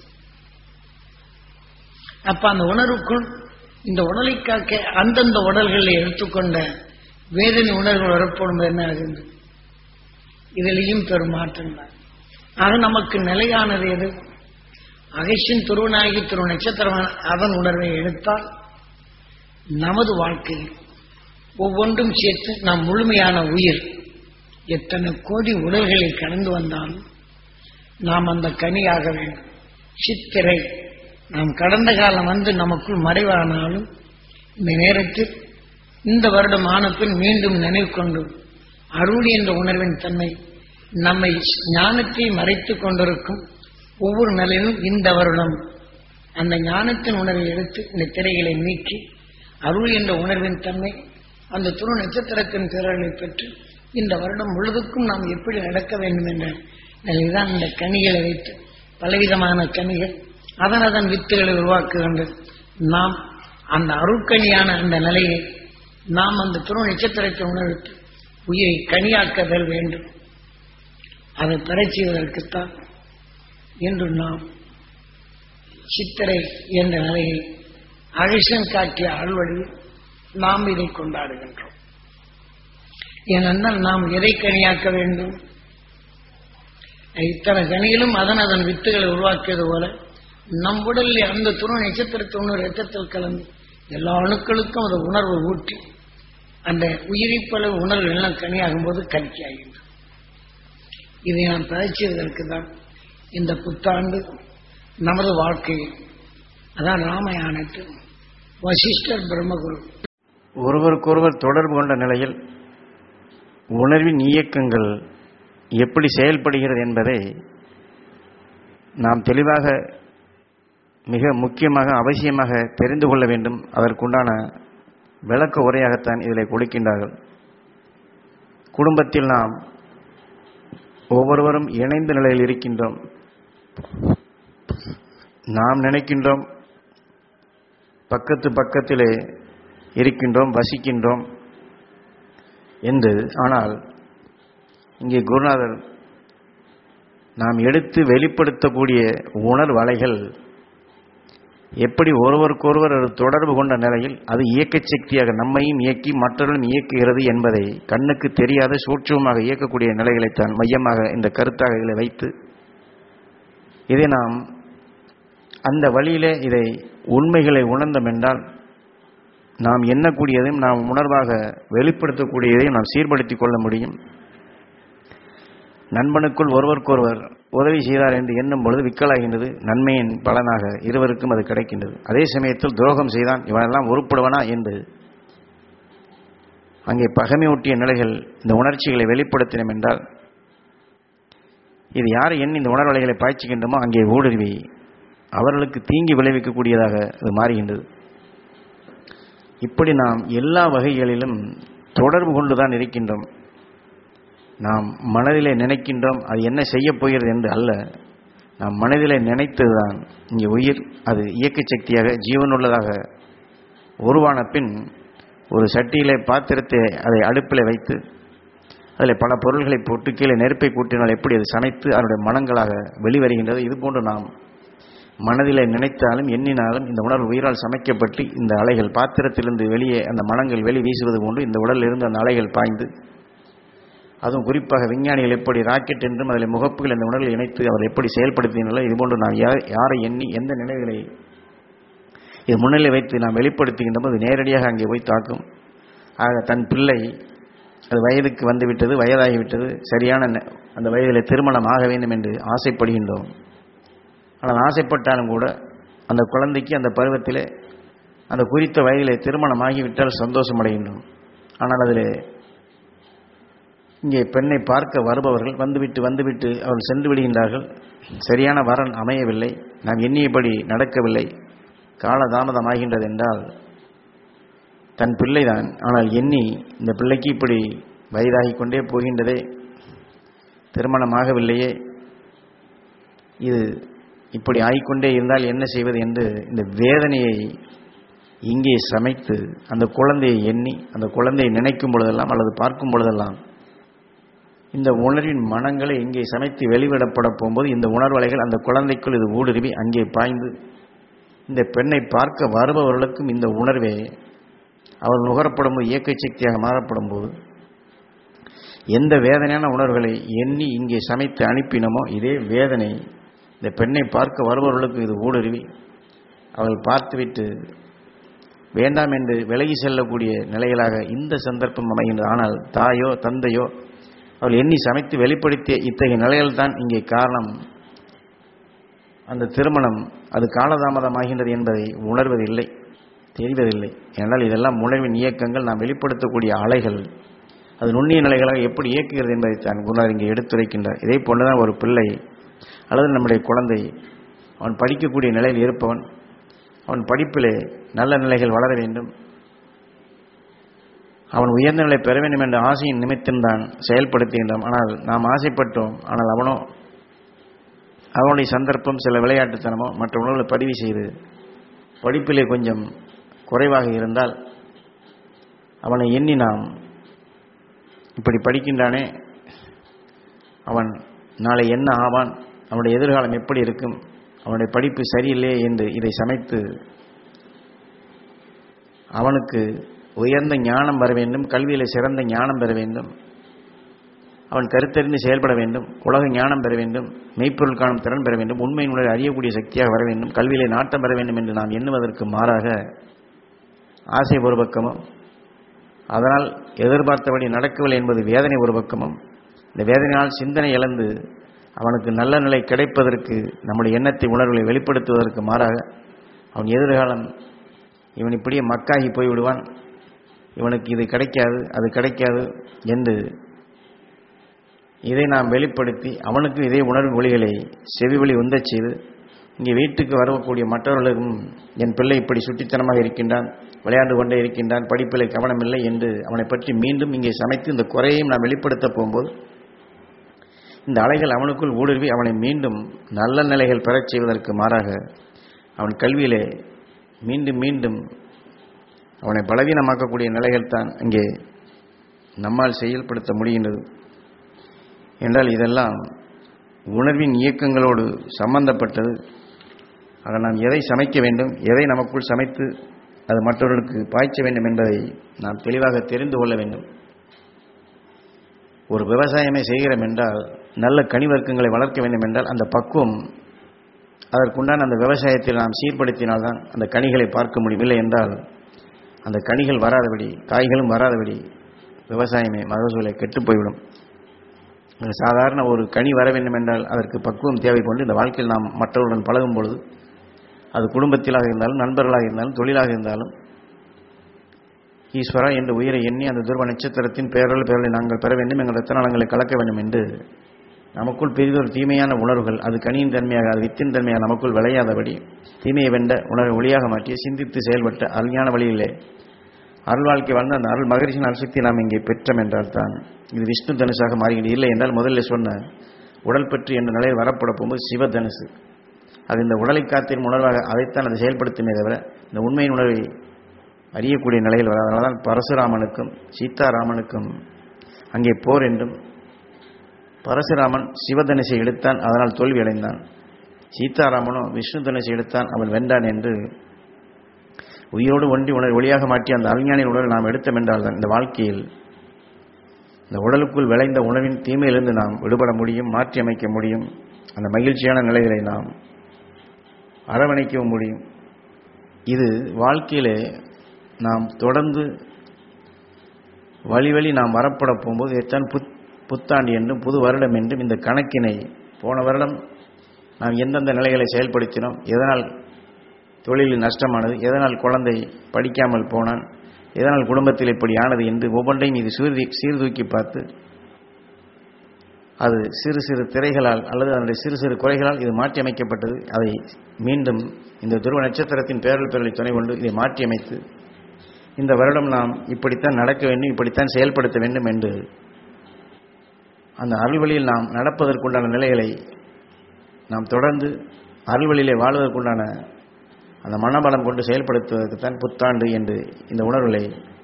அப்ப அந்த உணர்வுக்குள் இந்த உடலை காக்க அந்தந்த உடல்களை எடுத்துக்கொண்ட வேதனை உணர்வு வரப்படும் என்ன ஆகுது இதிலையும் பெரும் மாற்றம் தான் ஆக நமக்கு நிலையானது எது அகசின் துருவநாயகி திரு நட்சத்திரமான அதன் உணர்வை எடுத்தால் நமது வாழ்க்கையில் ஒவ்வொன்றும் சேர்த்து நாம் முழுமையான உயிர் எத்தனை கோடி உடல்களை கடந்து வந்தாலும் நாம் அந்த கனியாக வேண்டும் சித்திரை நாம் கடந்த காலம் வந்து நமக்குள் மறைவானாலும் இந்த நேரத்தில் இந்த வருடம் ஆன பின் மீண்டும் நினைவு கொண்டு அருள் என்ற உணர்வின் தன்மை நம்மை ஞானத்தை மறைத்துக் கொண்டிருக்கும் ஒவ்வொரு நிலையிலும் இந்த வருடம் அந்த ஞானத்தின் உணர்வை எடுத்து இந்த திரைகளை நீக்கி அருள் என்ற உணர்வின் தன்மை அந்த துரு நட்சத்திரத்தின் திறனை பெற்று இந்த வருடம் முழுதுக்கும் நாம் எப்படி நடக்க வேண்டும் என்ற நிலைதான் இந்த கனிகளை வைத்து பலவிதமான கனிகள் அதன் அதன் வித்துகளை உருவாக்குகின்றது நாம் அந்த அருட்கனியான அந்த நிலையை நாம் அந்த துரு நட்சத்திரத்தை உணர்வித்து உயிரை கனியாக்குதல் வேண்டும் அதை பெறச் செய்வதற்குத்தான் என்று நாம் சித்திரை என்ற நிலையை அழிசன் காட்டிய அல்வழியில் நாம் இதை கொண்டாடுகின்றோம் ஏனென்றால் நாம் எதை கனியாக்க வேண்டும் இத்தனை கனிகளும் அதன் அதன் வித்துகளை உருவாக்கியது போல நம் உடலில் அந்த துணை நட்சத்திரத்தை உணர்வு ரத்தத்தில் கலந்து எல்லா அணுக்களுக்கும் அந்த உணர்வு ஊட்டி அந்த உயிரிப்பளவு உணர்வு எல்லாம் கனியாகும் போது கணிக்காகின்றது இதை நாம் பயிற்சியதற்கு தான் இந்த புத்தாண்டு நமது வாழ்க்கையில் அதான் ராமாயணத்தில் வசிஷ்டர் பிரம்மகுரு ஒருவருக்கொருவர் தொடர்பு கொண்ட நிலையில் உணர்வின் இயக்கங்கள் எப்படி செயல்படுகிறது என்பதை நாம் தெளிவாக மிக முக்கியமாக அவசியமாக தெரிந்து கொள்ள வேண்டும் அதற்குண்டான விளக்க உரையாகத்தான் இதில் கொடுக்கின்றார்கள் குடும்பத்தில் நாம் ஒவ்வொருவரும் இணைந்த நிலையில் இருக்கின்றோம் நாம் நினைக்கின்றோம் பக்கத்து பக்கத்திலே இருக்கின்றோம் வசிக்கின்றோம் என்று ஆனால் இங்கே குருநாதர் நாம் எடுத்து வெளிப்படுத்தக்கூடிய உணர்வலைகள் எப்படி ஒருவருக்கொருவர் ஒரு தொடர்பு கொண்ட நிலையில் அது இயக்கச் சக்தியாக நம்மையும் இயக்கி மற்றவர்களும் இயக்குகிறது என்பதை கண்ணுக்கு தெரியாத சூட்சமாக இயக்கக்கூடிய நிலைகளைத்தான் மையமாக இந்த கருத்தாக இதில் வைத்து இதை நாம் அந்த வழியிலே இதை உண்மைகளை உணர்ந்தோம் என்றால் நாம் எண்ணக்கூடியதையும் நாம் உணர்வாக வெளிப்படுத்தக்கூடியதையும் நாம் சீர்படுத்திக் கொள்ள முடியும் நண்பனுக்குள் ஒருவருக்கொருவர் உதவி செய்தார் என்று எண்ணும் பொழுது விக்கலாகின்றது நன்மையின் பலனாக இருவருக்கும் அது கிடைக்கின்றது அதே சமயத்தில் துரோகம் செய்தான் இவனெல்லாம் உருப்படுவனா என்று அங்கே பகைமையூட்டிய நிலைகள் இந்த உணர்ச்சிகளை வெளிப்படுத்தினோம் என்றால் இது யாரை எண்ணி இந்த உணர்வலைகளை பாய்ச்சுகின்றமோ அங்கே ஊடுருவி அவர்களுக்கு தீங்கி விளைவிக்கக்கூடியதாக அது மாறுகின்றது இப்படி நாம் எல்லா வகைகளிலும் தொடர்பு கொண்டுதான் இருக்கின்றோம் நாம் மனதிலே நினைக்கின்றோம் அது என்ன செய்ய போகிறது என்று அல்ல நாம் மனதிலே நினைத்ததுதான் இங்கே உயிர் அது இயக்க சக்தியாக ஜீவனுள்ளதாக உருவான பின் ஒரு சட்டியிலே பாத்திரத்தை அதை அடுப்பில் வைத்து அதில் பல பொருள்களை போட்டு கீழே நெருப்பை கூட்டினால் எப்படி அது சமைத்து அதனுடைய மனங்களாக வெளிவருகின்றது இது போன்று நாம் மனதிலே நினைத்தாலும் எண்ணினாலும் இந்த உணர்வு உயிரால் சமைக்கப்பட்டு இந்த அலைகள் பாத்திரத்திலிருந்து வெளியே அந்த மனங்கள் வெளி வீசுவது போன்று இந்த உடலில் இருந்து அந்த அலைகள் பாய்ந்து அதுவும் குறிப்பாக விஞ்ஞானிகள் எப்படி ராக்கெட் என்றும் அதில் முகப்புகள் இந்த உணர்வில் இணைத்து அவர் எப்படி செயல்படுத்தினாலும் இதுபோன்று நாம் யாரை எண்ணி எந்த நிலைகளை இது முன்னிலை வைத்து நாம் வெளிப்படுத்துகின்ற போது நேரடியாக அங்கே போய் தாக்கும் ஆக தன் பிள்ளை அது வயதுக்கு வந்துவிட்டது வயதாகிவிட்டது சரியான அந்த வயதில் திருமணம் ஆக வேண்டும் என்று ஆசைப்படுகின்றோம் ஆனால் ஆசைப்பட்டாலும் கூட அந்த குழந்தைக்கு அந்த பருவத்திலே அந்த குறித்த வயதிலே திருமணம் ஆகிவிட்டால் சந்தோஷம் அடைகின்றோம் ஆனால் அதில் இங்கே பெண்ணை பார்க்க வருபவர்கள் வந்துவிட்டு வந்துவிட்டு அவர்கள் சென்று விடுகின்றார்கள் சரியான வரன் அமையவில்லை நாம் எண்ணியபடி நடக்கவில்லை காலதாமதமாகின்றது என்றால் தன் பிள்ளைதான் ஆனால் எண்ணி இந்த பிள்ளைக்கு இப்படி வயதாகி கொண்டே போகின்றதே திருமணமாகவில்லையே இது இப்படி ஆகிக்கொண்டே இருந்தால் என்ன செய்வது என்று இந்த வேதனையை இங்கே சமைத்து அந்த குழந்தையை எண்ணி அந்த குழந்தையை நினைக்கும் பொழுதெல்லாம் அல்லது பார்க்கும் பொழுதெல்லாம் இந்த உணர்வின் மனங்களை இங்கே சமைத்து வெளிவிடப்பட போகும்போது இந்த உணர்வலைகள் அந்த குழந்தைக்குள் இது ஊடுருவி அங்கே பாய்ந்து இந்த பெண்ணை பார்க்க வருபவர்களுக்கும் இந்த உணர்வே அவர் நுகரப்படும் போது இயக்க சக்தியாக மாறப்படும் போது எந்த வேதனையான உணர்வுகளை எண்ணி இங்கே சமைத்து அனுப்பினமோ இதே வேதனை இந்த பெண்ணை பார்க்க வருபவர்களுக்கு இது ஊடுருவி அவள் பார்த்துவிட்டு வேண்டாம் என்று விலகி செல்லக்கூடிய நிலைகளாக இந்த சந்தர்ப்பம் அமைகின்றது ஆனால் தாயோ தந்தையோ அவள் எண்ணி சமைத்து வெளிப்படுத்திய இத்தகைய நிலையில்தான் இங்கே காரணம் அந்த திருமணம் அது காலதாமதமாகின்றது என்பதை உணர்வதில்லை தெரிவதில்லை ஏனென்றால் இதெல்லாம் உணர்வின் இயக்கங்கள் நாம் வெளிப்படுத்தக்கூடிய அலைகள் அது நுண்ணிய நிலைகளாக எப்படி இயக்குகிறது என்பதை தான் குருநாதர் இங்கே எடுத்துரைக்கின்றார் இதே போன்றுதான் ஒரு பிள்ளை அல்லது நம்முடைய குழந்தை அவன் படிக்கக்கூடிய நிலையில் இருப்பவன் அவன் படிப்பிலே நல்ல நிலைகள் வளர வேண்டும் அவன் உயர்ந்த நிலை பெற வேண்டும் என்ற ஆசையின் நிமித்தம்தான் செயல்படுத்துகின்றோம் ஆனால் நாம் ஆசைப்பட்டோம் ஆனால் அவனோ அவனுடைய சந்தர்ப்பம் சில விளையாட்டுத்தனமோ மற்ற உணவுகளை பதிவு செய்து படிப்பிலே கொஞ்சம் குறைவாக இருந்தால் அவனை எண்ணி நாம் இப்படி படிக்கின்றானே அவன் நாளை என்ன ஆவான் அவனுடைய எதிர்காலம் எப்படி இருக்கும் அவனுடைய படிப்பு சரியில்லையே என்று இதை சமைத்து அவனுக்கு உயர்ந்த ஞானம் வர வேண்டும் கல்வியில் சிறந்த ஞானம் பெற வேண்டும் அவன் கருத்தறிந்து செயல்பட வேண்டும் உலக ஞானம் பெற வேண்டும் மெய்ப்பொருள் காணும் திறன் பெற வேண்டும் உண்மையினுடைய அறியக்கூடிய சக்தியாக வர வேண்டும் கல்வியிலே நாட்டம் பெற வேண்டும் என்று நாம் எண்ணுவதற்கு மாறாக ஆசை ஒரு பக்கமும் அதனால் எதிர்பார்த்தபடி நடக்கவில்லை என்பது வேதனை ஒரு பக்கமும் இந்த வேதனையால் சிந்தனை இழந்து அவனுக்கு நல்ல நிலை கிடைப்பதற்கு நம்முடைய எண்ணத்தை உணர்வுகளை வெளிப்படுத்துவதற்கு மாறாக அவன் எதிர்காலம் இவன் இப்படியே மக்காகி போய்விடுவான் இவனுக்கு இது கிடைக்காது அது கிடைக்காது என்று இதை நாம் வெளிப்படுத்தி அவனுக்கும் இதே உணர்வு மொழிகளை செவி வழி உந்தச் செய்து இங்கே வீட்டுக்கு வரக்கூடிய மற்றவர்களுக்கும் என் பிள்ளை இப்படி சுட்டித்தனமாக இருக்கின்றான் விளையாண்டு கொண்டே இருக்கின்றான் படிப்பில் கவனமில்லை என்று அவனை பற்றி மீண்டும் இங்கே சமைத்து இந்த குறையையும் நாம் வெளிப்படுத்த போகும்போது இந்த அலைகள் அவனுக்குள் ஊடுருவி அவனை மீண்டும் நல்ல நிலைகள் பெறச் செய்வதற்கு மாறாக அவன் கல்வியிலே மீண்டும் மீண்டும் அவனை பலவீனமாக்கக்கூடிய நிலைகள் தான் இங்கே நம்மால் செயல்படுத்த முடிகின்றது என்றால் இதெல்லாம் உணர்வின் இயக்கங்களோடு சம்பந்தப்பட்டது ஆக நாம் எதை சமைக்க வேண்டும் எதை நமக்குள் சமைத்து அது மற்றவர்களுக்கு பாய்ச்ச வேண்டும் என்பதை நாம் தெளிவாக தெரிந்து கொள்ள வேண்டும் ஒரு விவசாயமே செய்கிறோம் என்றால் நல்ல கனி வர்க்கங்களை வளர்க்க வேண்டும் என்றால் அந்த பக்குவம் அதற்குண்டான அந்த விவசாயத்தில் நாம் சீர்படுத்தினால்தான் அந்த கனிகளை பார்க்க முடியும் இல்லை என்றால் அந்த கனிகள் வராதபடி காய்களும் வராதபடி விவசாயமே மகசூலை கெட்டு போய்விடும் சாதாரண ஒரு கனி வர வேண்டும் என்றால் அதற்கு பக்குவம் தேவை கொண்டு இந்த வாழ்க்கையில் நாம் மற்றவருடன் பழகும் பொழுது அது குடும்பத்திலாக இருந்தாலும் நண்பர்களாக இருந்தாலும் தொழிலாக இருந்தாலும் ஈஸ்வரா என்ற உயிரை எண்ணி அந்த துருவ நட்சத்திரத்தின் பேரல் பேரலை நாங்கள் பெற வேண்டும் எங்கள் ரத்த நலங்களை கலக்க வேண்டும் என்று நமக்குள் பெரிதொரு தீமையான உணர்வுகள் அது கனியின் தன்மையாக அது வித்தின் தன்மையாக நமக்குள் விளையாதபடி தீமையை வென்ற உணர்வை ஒளியாக மாற்றி சிந்தித்து செயல்பட்ட அருஞான வழியிலே அருள் வாழ்க்கை வாழ்ந்த அந்த அருள் மகரிஷின் அரிசக்தி நாம் இங்கே பெற்றோம் என்றால் தான் இது விஷ்ணு தனுசாக மாறுகிறது இல்லை என்றால் முதல்ல சொன்ன உடல் பெற்று என்ற நிலையில் வரப்பட போகும்போது சிவ தனுசு அது இந்த உடலை காத்திரும் உணர்வாக அதைத்தான் அது செயல்படுத்துமே தவிர இந்த உண்மையின் உணர்வை அறியக்கூடிய நிலையில் வர அதனால்தான் பரசுராமனுக்கும் சீதாராமனுக்கும் அங்கே போர் என்றும் பரசுராமன் சிவதனுசை எடுத்தான் அதனால் தோல்வி அடைந்தான் சீதாராமனோ விஷ்ணு தனுசை எடுத்தான் அவன் வென்றான் என்று உயிரோடு ஒன்றி உணர் ஒளியாக மாற்றி அந்த அறிஞானின் உணர்வை நாம் எடுத்தோம் என்றால் தான் இந்த வாழ்க்கையில் இந்த உடலுக்குள் விளைந்த உணவின் தீமையிலிருந்து நாம் விடுபட முடியும் மாற்றி அமைக்க முடியும் அந்த மகிழ்ச்சியான நிலைகளை நாம் அரவணைக்கவும் முடியும் இது வாழ்க்கையிலே நாம் தொடர்ந்து வழி வழி நாம் வரப்பட போகும்போது எத்தான் புத் புத்தாண்டு என்றும் புது வருடம் என்றும் இந்த கணக்கினை போன வருடம் நாம் எந்தெந்த நிலைகளை செயல்படுத்தினோம் எதனால் தொழிலில் நஷ்டமானது எதனால் குழந்தை படிக்காமல் போனான் எதனால் குடும்பத்தில் இப்படி ஆனது என்று ஒவ்வொன்றையும் இது சீர்தி சீர்தூக்கி பார்த்து அது சிறு சிறு திரைகளால் அல்லது அதனுடைய சிறு சிறு குறைகளால் இது மாற்றி அமைக்கப்பட்டது அதை மீண்டும் இந்த துருவ நட்சத்திரத்தின் பேரல் பேரலை துணை கொண்டு இதை மாற்றி அமைத்து இந்த வருடம் நாம் இப்படித்தான் நடக்க வேண்டும் இப்படித்தான் செயல்படுத்த வேண்டும் என்று அந்த அருள்வழியில் நாம் நடப்பதற்குண்டான நிலைகளை நாம் தொடர்ந்து அருள்வழியிலே வாழ்வதற்குண்டான அந்த மனபலம் கொண்டு செயல்படுத்துவதற்குத்தான் புத்தாண்டு என்று இந்த உணர்வுகளை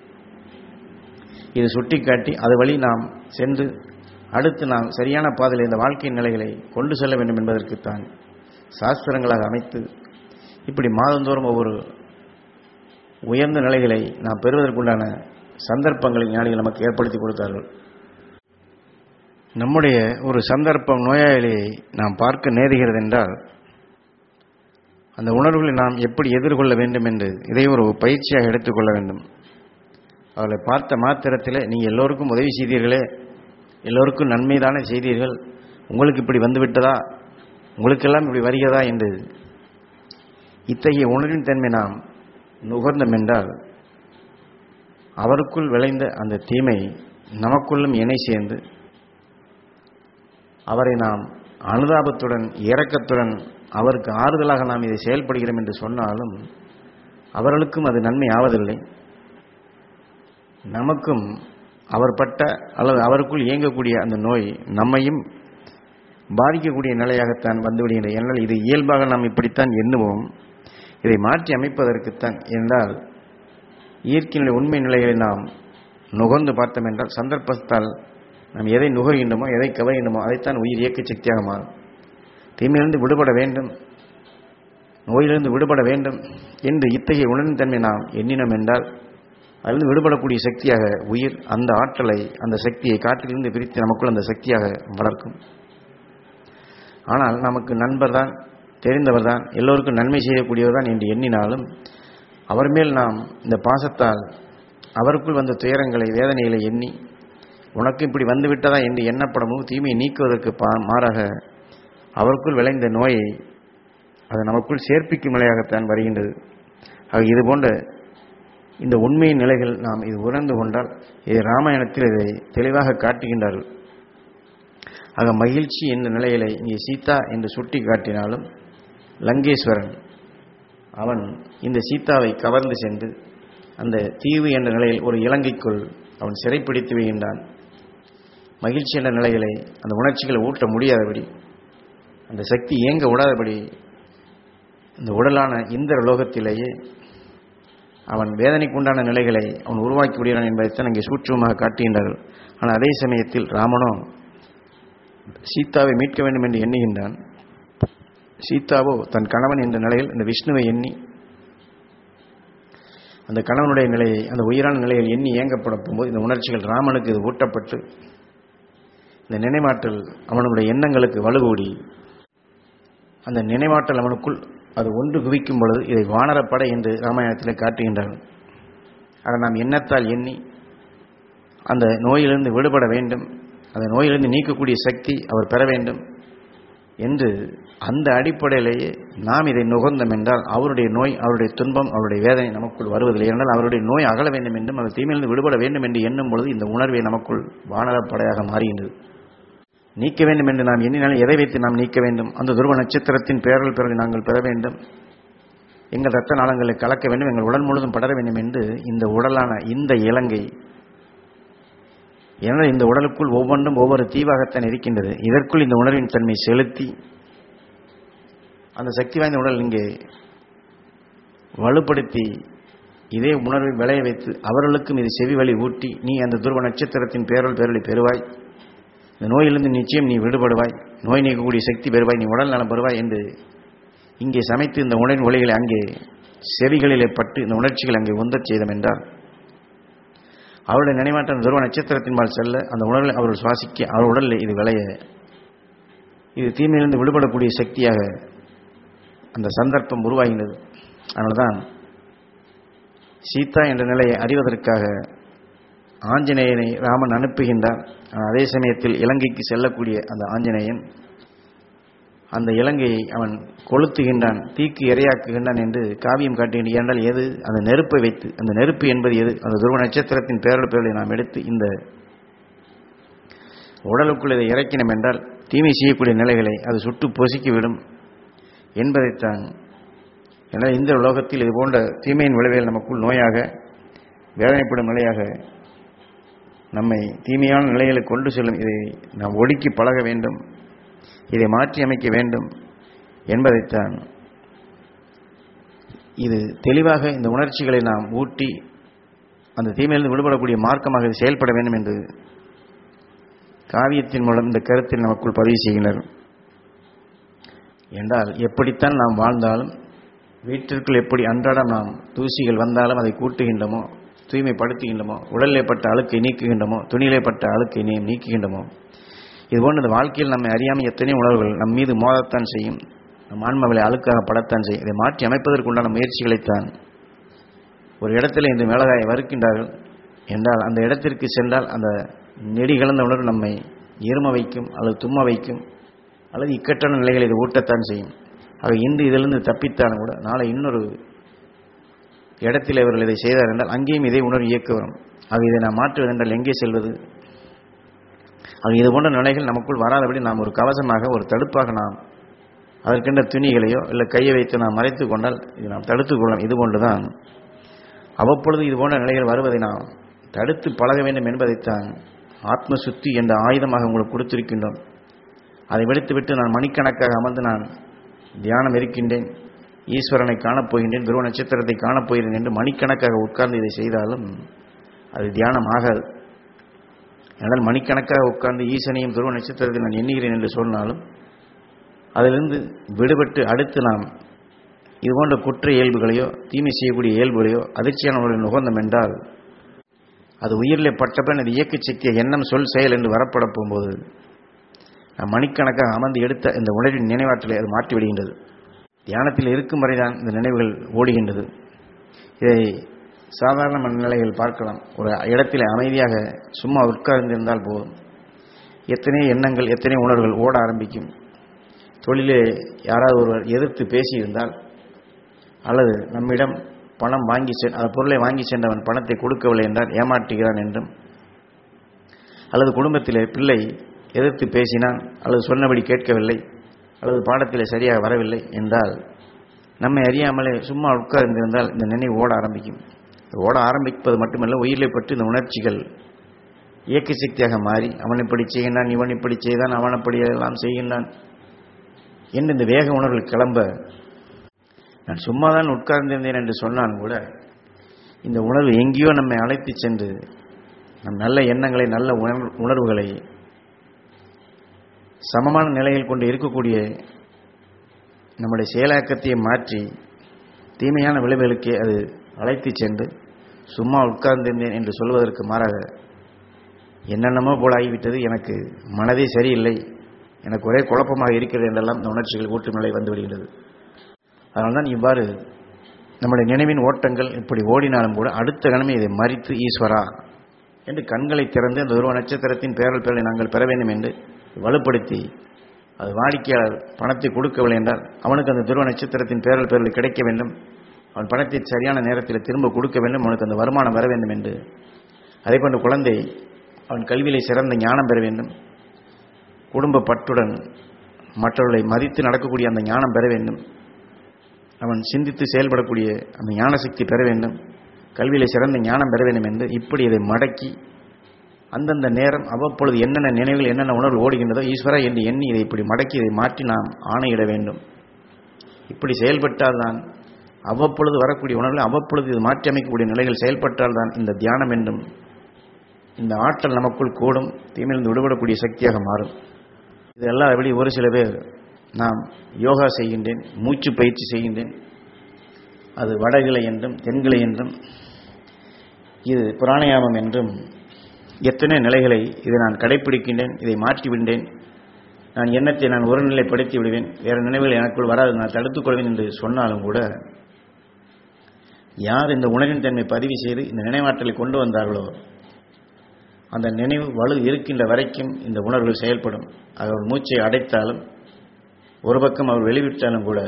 இது சுட்டிக்காட்டி அது வழி நாம் சென்று அடுத்து நாம் சரியான பாதையில் இந்த வாழ்க்கையின் நிலைகளை கொண்டு செல்ல வேண்டும் என்பதற்குத்தான் சாஸ்திரங்களாக அமைத்து இப்படி மாதந்தோறும் ஒவ்வொரு உயர்ந்த நிலைகளை நாம் பெறுவதற்குண்டான சந்தர்ப்பங்களை ஞானிகள் நமக்கு ஏற்படுத்தி கொடுத்தார்கள் நம்முடைய ஒரு சந்தர்ப்பம் நோயாளியை நாம் பார்க்க நேருகிறது என்றால் அந்த உணர்வுகளை நாம் எப்படி எதிர்கொள்ள வேண்டும் என்று இதை ஒரு பயிற்சியாக எடுத்துக்கொள்ள வேண்டும் அவளை பார்த்த மாத்திரத்தில் நீங்கள் எல்லோருக்கும் உதவி செய்தீர்களே எல்லோருக்கும் நன்மைதானே செய்தீர்கள் உங்களுக்கு இப்படி வந்துவிட்டதா உங்களுக்கெல்லாம் இப்படி வருகிறதா என்று இத்தகைய உணர்வின் தன்மை நாம் நுகர்ந்தோம் என்றால் அவருக்குள் விளைந்த அந்த தீமை நமக்குள்ளும் இணை சேர்ந்து அவரை நாம் அனுதாபத்துடன் இரக்கத்துடன் அவருக்கு ஆறுதலாக நாம் இதை செயல்படுகிறோம் என்று சொன்னாலும் அவர்களுக்கும் அது நன்மை ஆவதில்லை நமக்கும் அவர் பட்ட அல்லது அவருக்குள் இயங்கக்கூடிய அந்த நோய் நம்மையும் பாதிக்கக்கூடிய நிலையாகத்தான் வந்துவிடுகின்றது ஏனால் இது இயல்பாக நாம் இப்படித்தான் எண்ணுவோம் இதை மாற்றி அமைப்பதற்குத்தான் என்றால் இயற்கையினுடைய உண்மை நிலைகளை நாம் நுகர்ந்து பார்த்தோம் என்றால் சந்தர்ப்பத்தால் நாம் எதை நுகர்கின்றோமோ எதை கவர்கின்றோமோ அதைத்தான் உயிர் இயக்க சக்தியாக மாறும் தீமையிலிருந்து விடுபட வேண்டும் நோயிலிருந்து விடுபட வேண்டும் என்று இத்தகைய உணர்வின் தன்மை நாம் எண்ணினோம் என்றால் அதிலிருந்து விடுபடக்கூடிய சக்தியாக உயிர் அந்த ஆற்றலை அந்த சக்தியை காற்றிலிருந்து பிரித்து நமக்குள் அந்த சக்தியாக வளர்க்கும் ஆனால் நமக்கு நண்பர் தான் தெரிந்தவர் தான் எல்லோருக்கும் நன்மை செய்யக்கூடியவர் தான் என்று எண்ணினாலும் அவர் மேல் நாம் இந்த பாசத்தால் அவருக்குள் வந்த துயரங்களை வேதனைகளை எண்ணி உனக்கு இப்படி வந்துவிட்டதா என்று எண்ணப்படமும் தீமையை நீக்குவதற்கு பா மாறாக அவருக்குள் விளைந்த நோயை அது நமக்குள் சேர்ப்பிக்கும் நிலையாகத்தான் வருகின்றது ஆக இது போன்ற இந்த உண்மையின் நிலைகள் நாம் இது உணர்ந்து கொண்டால் இது ராமாயணத்தில் இதை தெளிவாக காட்டுகின்றார்கள் ஆக மகிழ்ச்சி என்ற நிலையிலே இங்கே சீதா என்று சுட்டி காட்டினாலும் லங்கேஸ்வரன் அவன் இந்த சீதாவை கவர்ந்து சென்று அந்த தீவு என்ற நிலையில் ஒரு இலங்கைக்குள் அவன் சிறைப்பிடித்து வைகின்றான் மகிழ்ச்சி என்ற நிலைகளை அந்த உணர்ச்சிகளை ஊட்ட முடியாதபடி அந்த சக்தி இயங்க விடாதபடி இந்த உடலான இந்திர லோகத்திலேயே அவன் வேதனைக்கு உண்டான நிலைகளை அவன் உருவாக்கி விடுகிறான் என்பதைத்தான் அங்கே சூட்சமாக காட்டுகின்றார்கள் ஆனால் அதே சமயத்தில் ராமனோ சீதாவை மீட்க வேண்டும் என்று எண்ணுகின்றான் சீதாவோ தன் கணவன் என்ற நிலையில் இந்த விஷ்ணுவை எண்ணி அந்த கணவனுடைய நிலையை அந்த உயிரான நிலையில் எண்ணி இயங்கப்பட போகும்போது இந்த உணர்ச்சிகள் ராமனுக்கு இது ஊட்டப்பட்டு இந்த நினைவாற்றல் அவனுடைய எண்ணங்களுக்கு வலுகூடி அந்த நினைவாற்றல் அவனுக்குள் அது ஒன்று குவிக்கும் பொழுது இதை வானரப்படை என்று ராமாயணத்தில் காட்டுகின்றார்கள் ஆக நாம் எண்ணத்தால் எண்ணி அந்த நோயிலிருந்து விடுபட வேண்டும் அந்த நோயிலிருந்து நீக்கக்கூடிய சக்தி அவர் பெற வேண்டும் என்று அந்த அடிப்படையிலேயே நாம் இதை நுகர்ந்தோம் என்றால் அவருடைய நோய் அவருடைய துன்பம் அவருடைய வேதனை நமக்குள் வருவதில்லை என்றால் அவருடைய நோய் அகல வேண்டும் என்றும் அவர் தீமையிலிருந்து விடுபட வேண்டும் என்று எண்ணும் பொழுது இந்த உணர்வை நமக்குள் வானரப்படையாக மாறுகின்றது நீக்க வேண்டும் என்று நாம் எண்ணினால் எதை வைத்து நாம் நீக்க வேண்டும் அந்த துருவ நட்சத்திரத்தின் பேரல் பிறகு நாங்கள் பெற வேண்டும் எங்கள் ரத்த நாளங்களை கலக்க வேண்டும் எங்கள் உடல் முழுதும் படர வேண்டும் என்று இந்த உடலான இந்த இலங்கை ஏனால் இந்த உடலுக்குள் ஒவ்வொன்றும் ஒவ்வொரு தீவாகத்தான் இருக்கின்றது இதற்குள் இந்த உணர்வின் தன்மை செலுத்தி அந்த சக்தி வாய்ந்த உடல் இங்கே வலுப்படுத்தி இதே உணர்வை விளைய வைத்து அவர்களுக்கும் இது செவி வழி ஊட்டி நீ அந்த துருவ நட்சத்திரத்தின் பேரல் பேரலை பெறுவாய் இந்த நோயிலிருந்து நிச்சயம் நீ விடுபடுவாய் நோய் நீக்கக்கூடிய சக்தி பெறுவாய் நீ உடல் நலம் பெறுவாய் என்று இங்கே சமைத்து இந்த உணவின் ஒளிகளை அங்கே செவிகளிலே பட்டு இந்த உணர்ச்சிகள் அங்கே உந்தச் செய்தோம் என்றால் அவருடைய நினைவாற்ற துருவ நட்சத்திரத்தின்பால் செல்ல அந்த உணர்வை அவர்கள் சுவாசிக்க அவர் உடலில் இது விளைய இது தீமையிலிருந்து விடுபடக்கூடிய சக்தியாக அந்த சந்தர்ப்பம் உருவாகினது அதனால்தான் சீதா என்ற நிலையை அறிவதற்காக ஆஞ்சநேயனை ராமன் அனுப்புகின்றார் ஆனால் அதே சமயத்தில் இலங்கைக்கு செல்லக்கூடிய அந்த ஆஞ்சநேயன் அந்த இலங்கையை அவன் கொளுத்துகின்றான் தீக்கு இரையாக்குகின்றான் என்று காவியம் காட்டுகின்ற என்றால் எது அந்த நெருப்பை வைத்து அந்த நெருப்பு என்பது எது அந்த துருவ நட்சத்திரத்தின் பேரல் பேரலை நாம் எடுத்து இந்த உடலுக்குள் இதை இறக்கினோம் என்றால் தீமை செய்யக்கூடிய நிலைகளை அது சுட்டு பொசுக்கிவிடும் என்பதைத்தான் ஏன்னால் இந்த உலகத்தில் இது போன்ற தீமையின் விளைவுகள் நமக்குள் நோயாக வேதனைப்படும் நிலையாக நம்மை தீமையான நிலைகளை கொண்டு செல்லும் இதை நாம் ஒடுக்கி பழக வேண்டும் இதை மாற்றி அமைக்க வேண்டும் என்பதைத்தான் இது தெளிவாக இந்த உணர்ச்சிகளை நாம் ஊட்டி அந்த தீமையிலிருந்து விடுபடக்கூடிய மார்க்கமாக இது செயல்பட வேண்டும் என்று காவியத்தின் மூலம் இந்த கருத்தில் நமக்குள் பதிவு செய்கின்றனர் என்றால் எப்படித்தான் நாம் வாழ்ந்தாலும் வீட்டிற்குள் எப்படி அன்றாடம் நாம் தூசிகள் வந்தாலும் அதை கூட்டுகின்றமோ தூய்மைப்படுத்துகின்றமோ உடலிலே பட்ட அழுக்கை நீக்குகின்றமோ துணியிலே பட்ட அழுக்கை நீ நீக்குகின்றமோ இதுபோன்று இந்த வாழ்க்கையில் நம்மை அறியாமல் எத்தனை உணர்வுகள் நம் மீது மோதத்தான் செய்யும் நம் ஆன்மாவிலை அழுக்காக படத்தான் செய்யும் இதை மாற்றி அமைப்பதற்குண்டான முயற்சிகளைத்தான் ஒரு இடத்துல இந்த மிளகாயை வறுக்கின்றார்கள் என்றால் அந்த இடத்திற்கு சென்றால் அந்த நெடி கலந்த உணர்வு நம்மை இரும வைக்கும் அல்லது தும்ம வைக்கும் அல்லது இக்கட்டான நிலைகளை இது ஊட்டத்தான் செய்யும் ஆக இன்று இதிலிருந்து தப்பித்தாலும் கூட நாளை இன்னொரு இடத்தில் இவர்கள் இதை செய்தார் என்றால் அங்கேயும் இதே உணர்வு இயக்க வரும் ஆக இதை நாம் மாற்றுவது என்றால் எங்கே செல்வது ஆக இது போன்ற நிலைகள் நமக்குள் வராதபடி நாம் ஒரு கவசமாக ஒரு தடுப்பாக நாம் அதற்கென்ற துணிகளையோ இல்லை கையை வைத்து நாம் மறைத்து கொண்டால் இது நாம் தடுத்துக் கொள்ளலாம் இது போன்றுதான் அவ்வப்பொழுது இது போன்ற நிலைகள் வருவதை நாம் தடுத்து பழக வேண்டும் என்பதைத்தான் ஆத்ம சுத்தி என்ற ஆயுதமாக உங்களுக்கு கொடுத்திருக்கின்றோம் அதை விடுத்துவிட்டு நான் மணிக்கணக்காக அமர்ந்து நான் தியானம் இருக்கின்றேன் ஈஸ்வரனை காணப்போகின்றேன் துருவ நட்சத்திரத்தை காணப்போகிறேன் என்று மணிக்கணக்காக உட்கார்ந்து இதை செய்தாலும் அது தியானம் ஆகாது ஆனால் மணிக்கணக்காக உட்கார்ந்து ஈசனையும் துருவ நட்சத்திரத்தை நான் எண்ணுகிறேன் என்று சொன்னாலும் அதிலிருந்து விடுபட்டு அடுத்து நாம் இது போன்ற குற்ற இயல்புகளையோ தீமை செய்யக்கூடிய இயல்புகளையோ அதிர்ச்சியான முறையில் நுகர்ந்தோம் என்றால் அது உயிரிலே பட்டப்பன் அது இயக்க சக்திய எண்ணம் சொல் செயல் என்று வரப்பட போகும்போது நாம் மணிக்கணக்காக அமர்ந்து எடுத்த இந்த உணர்வின் நினைவாற்றலை அது மாற்றி விடுகின்றது தியானத்தில் இருக்கும் வரைதான் இந்த நினைவுகள் ஓடுகின்றது இதை சாதாரண மனநிலைகள் பார்க்கலாம் ஒரு இடத்தில் அமைதியாக சும்மா உட்கார்ந்திருந்தால் போதும் எத்தனை எண்ணங்கள் எத்தனை உணர்வுகள் ஓட ஆரம்பிக்கும் தொழிலே யாராவது ஒருவர் எதிர்த்து பேசியிருந்தால் அல்லது நம்மிடம் பணம் வாங்கி செ அந்த பொருளை வாங்கி சென்றவன் பணத்தை கொடுக்கவில்லை என்றால் ஏமாற்றுகிறான் என்றும் அல்லது குடும்பத்திலே பிள்ளை எதிர்த்து பேசினான் அல்லது சொன்னபடி கேட்கவில்லை அல்லது பாடத்திலே சரியாக வரவில்லை என்றால் நம்மை அறியாமலே சும்மா உட்கார்ந்திருந்தால் இந்த நினைவு ஓட ஆரம்பிக்கும் ஓட ஆரம்பிப்பது மட்டுமல்ல உயிரை பற்றி இந்த உணர்ச்சிகள் இயக்க சக்தியாக மாறி அவன் இப்படி செய்கின்றான் இவன் இப்படி செய்தான் அவன் அப்படி எல்லாம் செய்கின்றான் என்று இந்த வேக உணர்வுகள் கிளம்ப நான் சும்மா தான் உட்கார்ந்திருந்தேன் என்று சொன்னாலும் கூட இந்த உணர்வு எங்கேயோ நம்மை அழைத்து சென்று நம் நல்ல எண்ணங்களை நல்ல உணர்வு உணர்வுகளை சமமான நிலையில் கொண்டு இருக்கக்கூடிய நம்முடைய செயலாக்கத்தையே மாற்றி தீமையான விளைவுகளுக்கு அது அழைத்து சென்று சும்மா உட்கார்ந்திருந்தேன் என்று சொல்வதற்கு மாறாக என்னென்னமோ போல ஆகிவிட்டது எனக்கு மனதே சரியில்லை எனக்கு ஒரே குழப்பமாக இருக்கிறது என்றெல்லாம் இந்த உணர்ச்சிகள் ஊற்றும் நிலை வந்து விடுகிறது அதனால்தான் இவ்வாறு நம்முடைய நினைவின் ஓட்டங்கள் இப்படி ஓடினாலும் கூட அடுத்த கணமே இதை மறித்து ஈஸ்வரா என்று கண்களை திறந்து அந்த உருவ நட்சத்திரத்தின் பேரல் பேரலை நாங்கள் பெற வேண்டும் என்று வலுப்படுத்தி அது வாடிக்கையாளர் பணத்தை கொடுக்கவில்லை என்றால் அவனுக்கு அந்த துருவ நட்சத்திரத்தின் பேரல் பேரலை கிடைக்க வேண்டும் அவன் பணத்தை சரியான நேரத்தில் திரும்ப கொடுக்க வேண்டும் அவனுக்கு அந்த வருமானம் வர வேண்டும் என்று அதே போன்ற குழந்தை அவன் கல்வியிலே சிறந்த ஞானம் பெற வேண்டும் குடும்ப பற்றுடன் மற்றவர்களை மதித்து நடக்கக்கூடிய அந்த ஞானம் பெற வேண்டும் அவன் சிந்தித்து செயல்படக்கூடிய அந்த ஞான சக்தி பெற வேண்டும் கல்வியிலே சிறந்த ஞானம் பெற வேண்டும் என்று இப்படி இதை மடக்கி அந்தந்த நேரம் அவ்வப்பொழுது என்னென்ன நினைவுகள் என்னென்ன உணர்வு ஓடுகின்றதோ ஈஸ்வரா என்று எண்ணி இதை இப்படி மடக்கி இதை மாற்றி நாம் ஆணையிட வேண்டும் இப்படி செயல்பட்டால் தான் அவ்வப்பொழுது வரக்கூடிய உணர்வுகள் அவ்வப்பொழுது இது மாற்றி அமைக்கக்கூடிய நிலைகள் செயல்பட்டால் தான் இந்த தியானம் என்றும் இந்த ஆற்றல் நமக்குள் கூடும் தீமையிலிருந்து விடுபடக்கூடிய சக்தியாக மாறும் இதெல்லாம் எப்படி ஒரு சில பேர் நாம் யோகா செய்கின்றேன் மூச்சு பயிற்சி செய்கின்றேன் அது வடகிளை என்றும் தென்கிளை என்றும் இது புராணயாமம் என்றும் எத்தனை நிலைகளை இதை நான் கடைப்பிடிக்கின்றேன் இதை மாற்றி விண்டேன் நான் எண்ணத்தை நான் ஒரு நிலைப்படுத்தி விடுவேன் வேறு நினைவுகள் எனக்குள் வராது நான் தடுத்துக் கொள்வேன் என்று சொன்னாலும் கூட யார் இந்த உணர்வின் தன்மை பதிவு செய்து இந்த நினைவாற்றலை கொண்டு வந்தார்களோ அந்த நினைவு வலு இருக்கின்ற வரைக்கும் இந்த உணர்வுகள் செயல்படும் அவர் மூச்சை அடைத்தாலும் ஒரு பக்கம் அவர் வெளிவிட்டாலும் கூட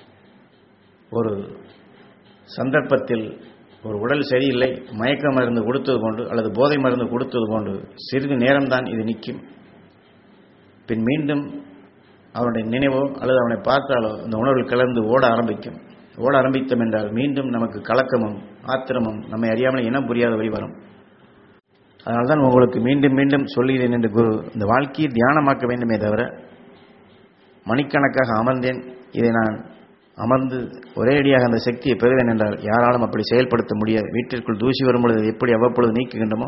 ஒரு சந்தர்ப்பத்தில் ஒரு உடல் சரியில்லை மயக்க மருந்து கொடுத்தது கொண்டு அல்லது போதை மருந்து கொடுத்தது கொண்டு சிறிது நேரம்தான் இது நிற்கும் பின் மீண்டும் அவனுடைய நினைவோ அல்லது அவனை பார்த்தாலோ இந்த உணர்வு கலந்து ஓட ஆரம்பிக்கும் ஓட ஆரம்பித்தோம் என்றால் மீண்டும் நமக்கு கலக்கமும் ஆத்திரமும் நம்மை அறியாமல் இனம் புரியாத வழி வரும் அதனால்தான் உங்களுக்கு மீண்டும் மீண்டும் சொல்லுகிறேன் என்று குரு இந்த வாழ்க்கையை தியானமாக்க வேண்டுமே தவிர மணிக்கணக்காக அமர்ந்தேன் இதை நான் அமர்ந்து ஒரேடியாக அந்த சக்தியை பெறுவேன் என்றால் யாராலும் அப்படி செயல்படுத்த முடியாது வீட்டிற்குள் தூசி வரும்பொழுது எப்படி அவ்வப்பொழுது நீக்குகின்றமோ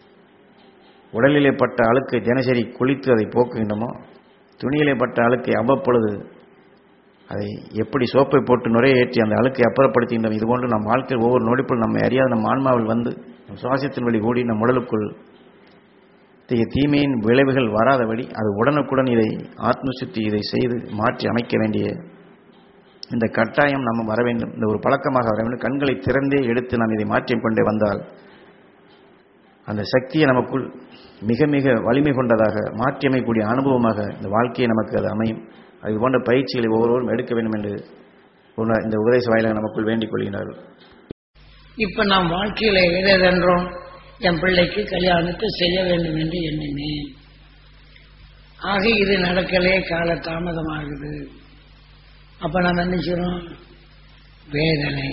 உடலிலே பட்ட அழுக்கை தினசரி குளித்து அதை போக்குகின்றமோ துணியிலே பட்ட அழுக்கை அவ்வப்பொழுது அதை எப்படி சோப்பை போட்டு நுரைய ஏற்றி அந்த அழுக்கை அப்புறப்படுத்துகின்றோம் இதுபோன்று நம் வாழ்க்கையில் ஒவ்வொரு நொடிப்புள் நம்ம அறியாத நம் ஆன்மாவில் வந்து நம் சுவாசத்தின் வழி கூடி நம் உடலுக்குள் இத்தகைய தீமையின் விளைவுகள் வராதபடி அது உடனுக்குடன் இதை ஆத்மசுத்தி இதை செய்து மாற்றி அமைக்க வேண்டிய இந்த கட்டாயம் நம்ம வர வேண்டும் இந்த ஒரு பழக்கமாக வர வேண்டும் கண்களை திறந்தே எடுத்து நாம் இதை மாற்றிக் கொண்டே வந்தால் அந்த சக்தியை நமக்குள் மிக மிக வலிமை கொண்டதாக மாற்றியமைக்கக்கூடிய அனுபவமாக இந்த வாழ்க்கையை நமக்கு அது அமையும் அது போன்ற பயிற்சிகளை ஒவ்வொருவரும் எடுக்க வேண்டும் என்று உண- இந்த உபதேச வாயிலாக நமக்குள் வேண்டிக் கொள்கிறார்கள் இப்ப நாம் வாழ்க்கையில எதென்றோம் என் பிள்ளைக்கு கல்யாணத்தை செய்ய வேண்டும் என்று எண்ணினேன் ஆக இது நடக்கலே கால தாமதமாகுது அப்ப நாம் என்ன செய்றோம் வேதனை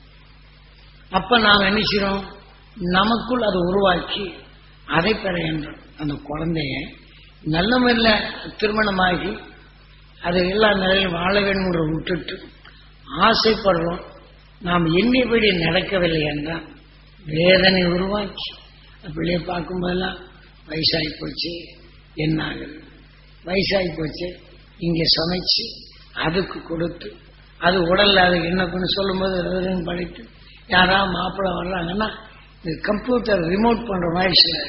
அப்ப நாம் என்ன செய்றோம் நமக்குள் அதை உருவாக்கி அதை பெற என்றோம் அந்த குழந்தைய நல்ல முறையில் திருமணமாகி அது எல்லா நிலையிலும் வாழ வேண்டும் என்று விட்டுட்டு ஆசைப்படுறோம் நாம் எண்ணியபடி நடக்கவில்லை என்றால் வேதனை உருவாக்கி அந்த பிள்ளையை பார்க்கும்போதெல்லாம் வயசாகி போச்சு என்ன ஆகுது வயசாகி போச்சு இங்கே சமைச்சு அதுக்கு கொடுத்து அது உடல்ல அது என்னக்குன்னு சொல்லும்போது ரெவரன் படித்து யாரா மாப்பிள்ளை வர்றாங்கன்னா இது கம்ப்யூட்டர் ரிமோட் பண்ற மாதிரி சில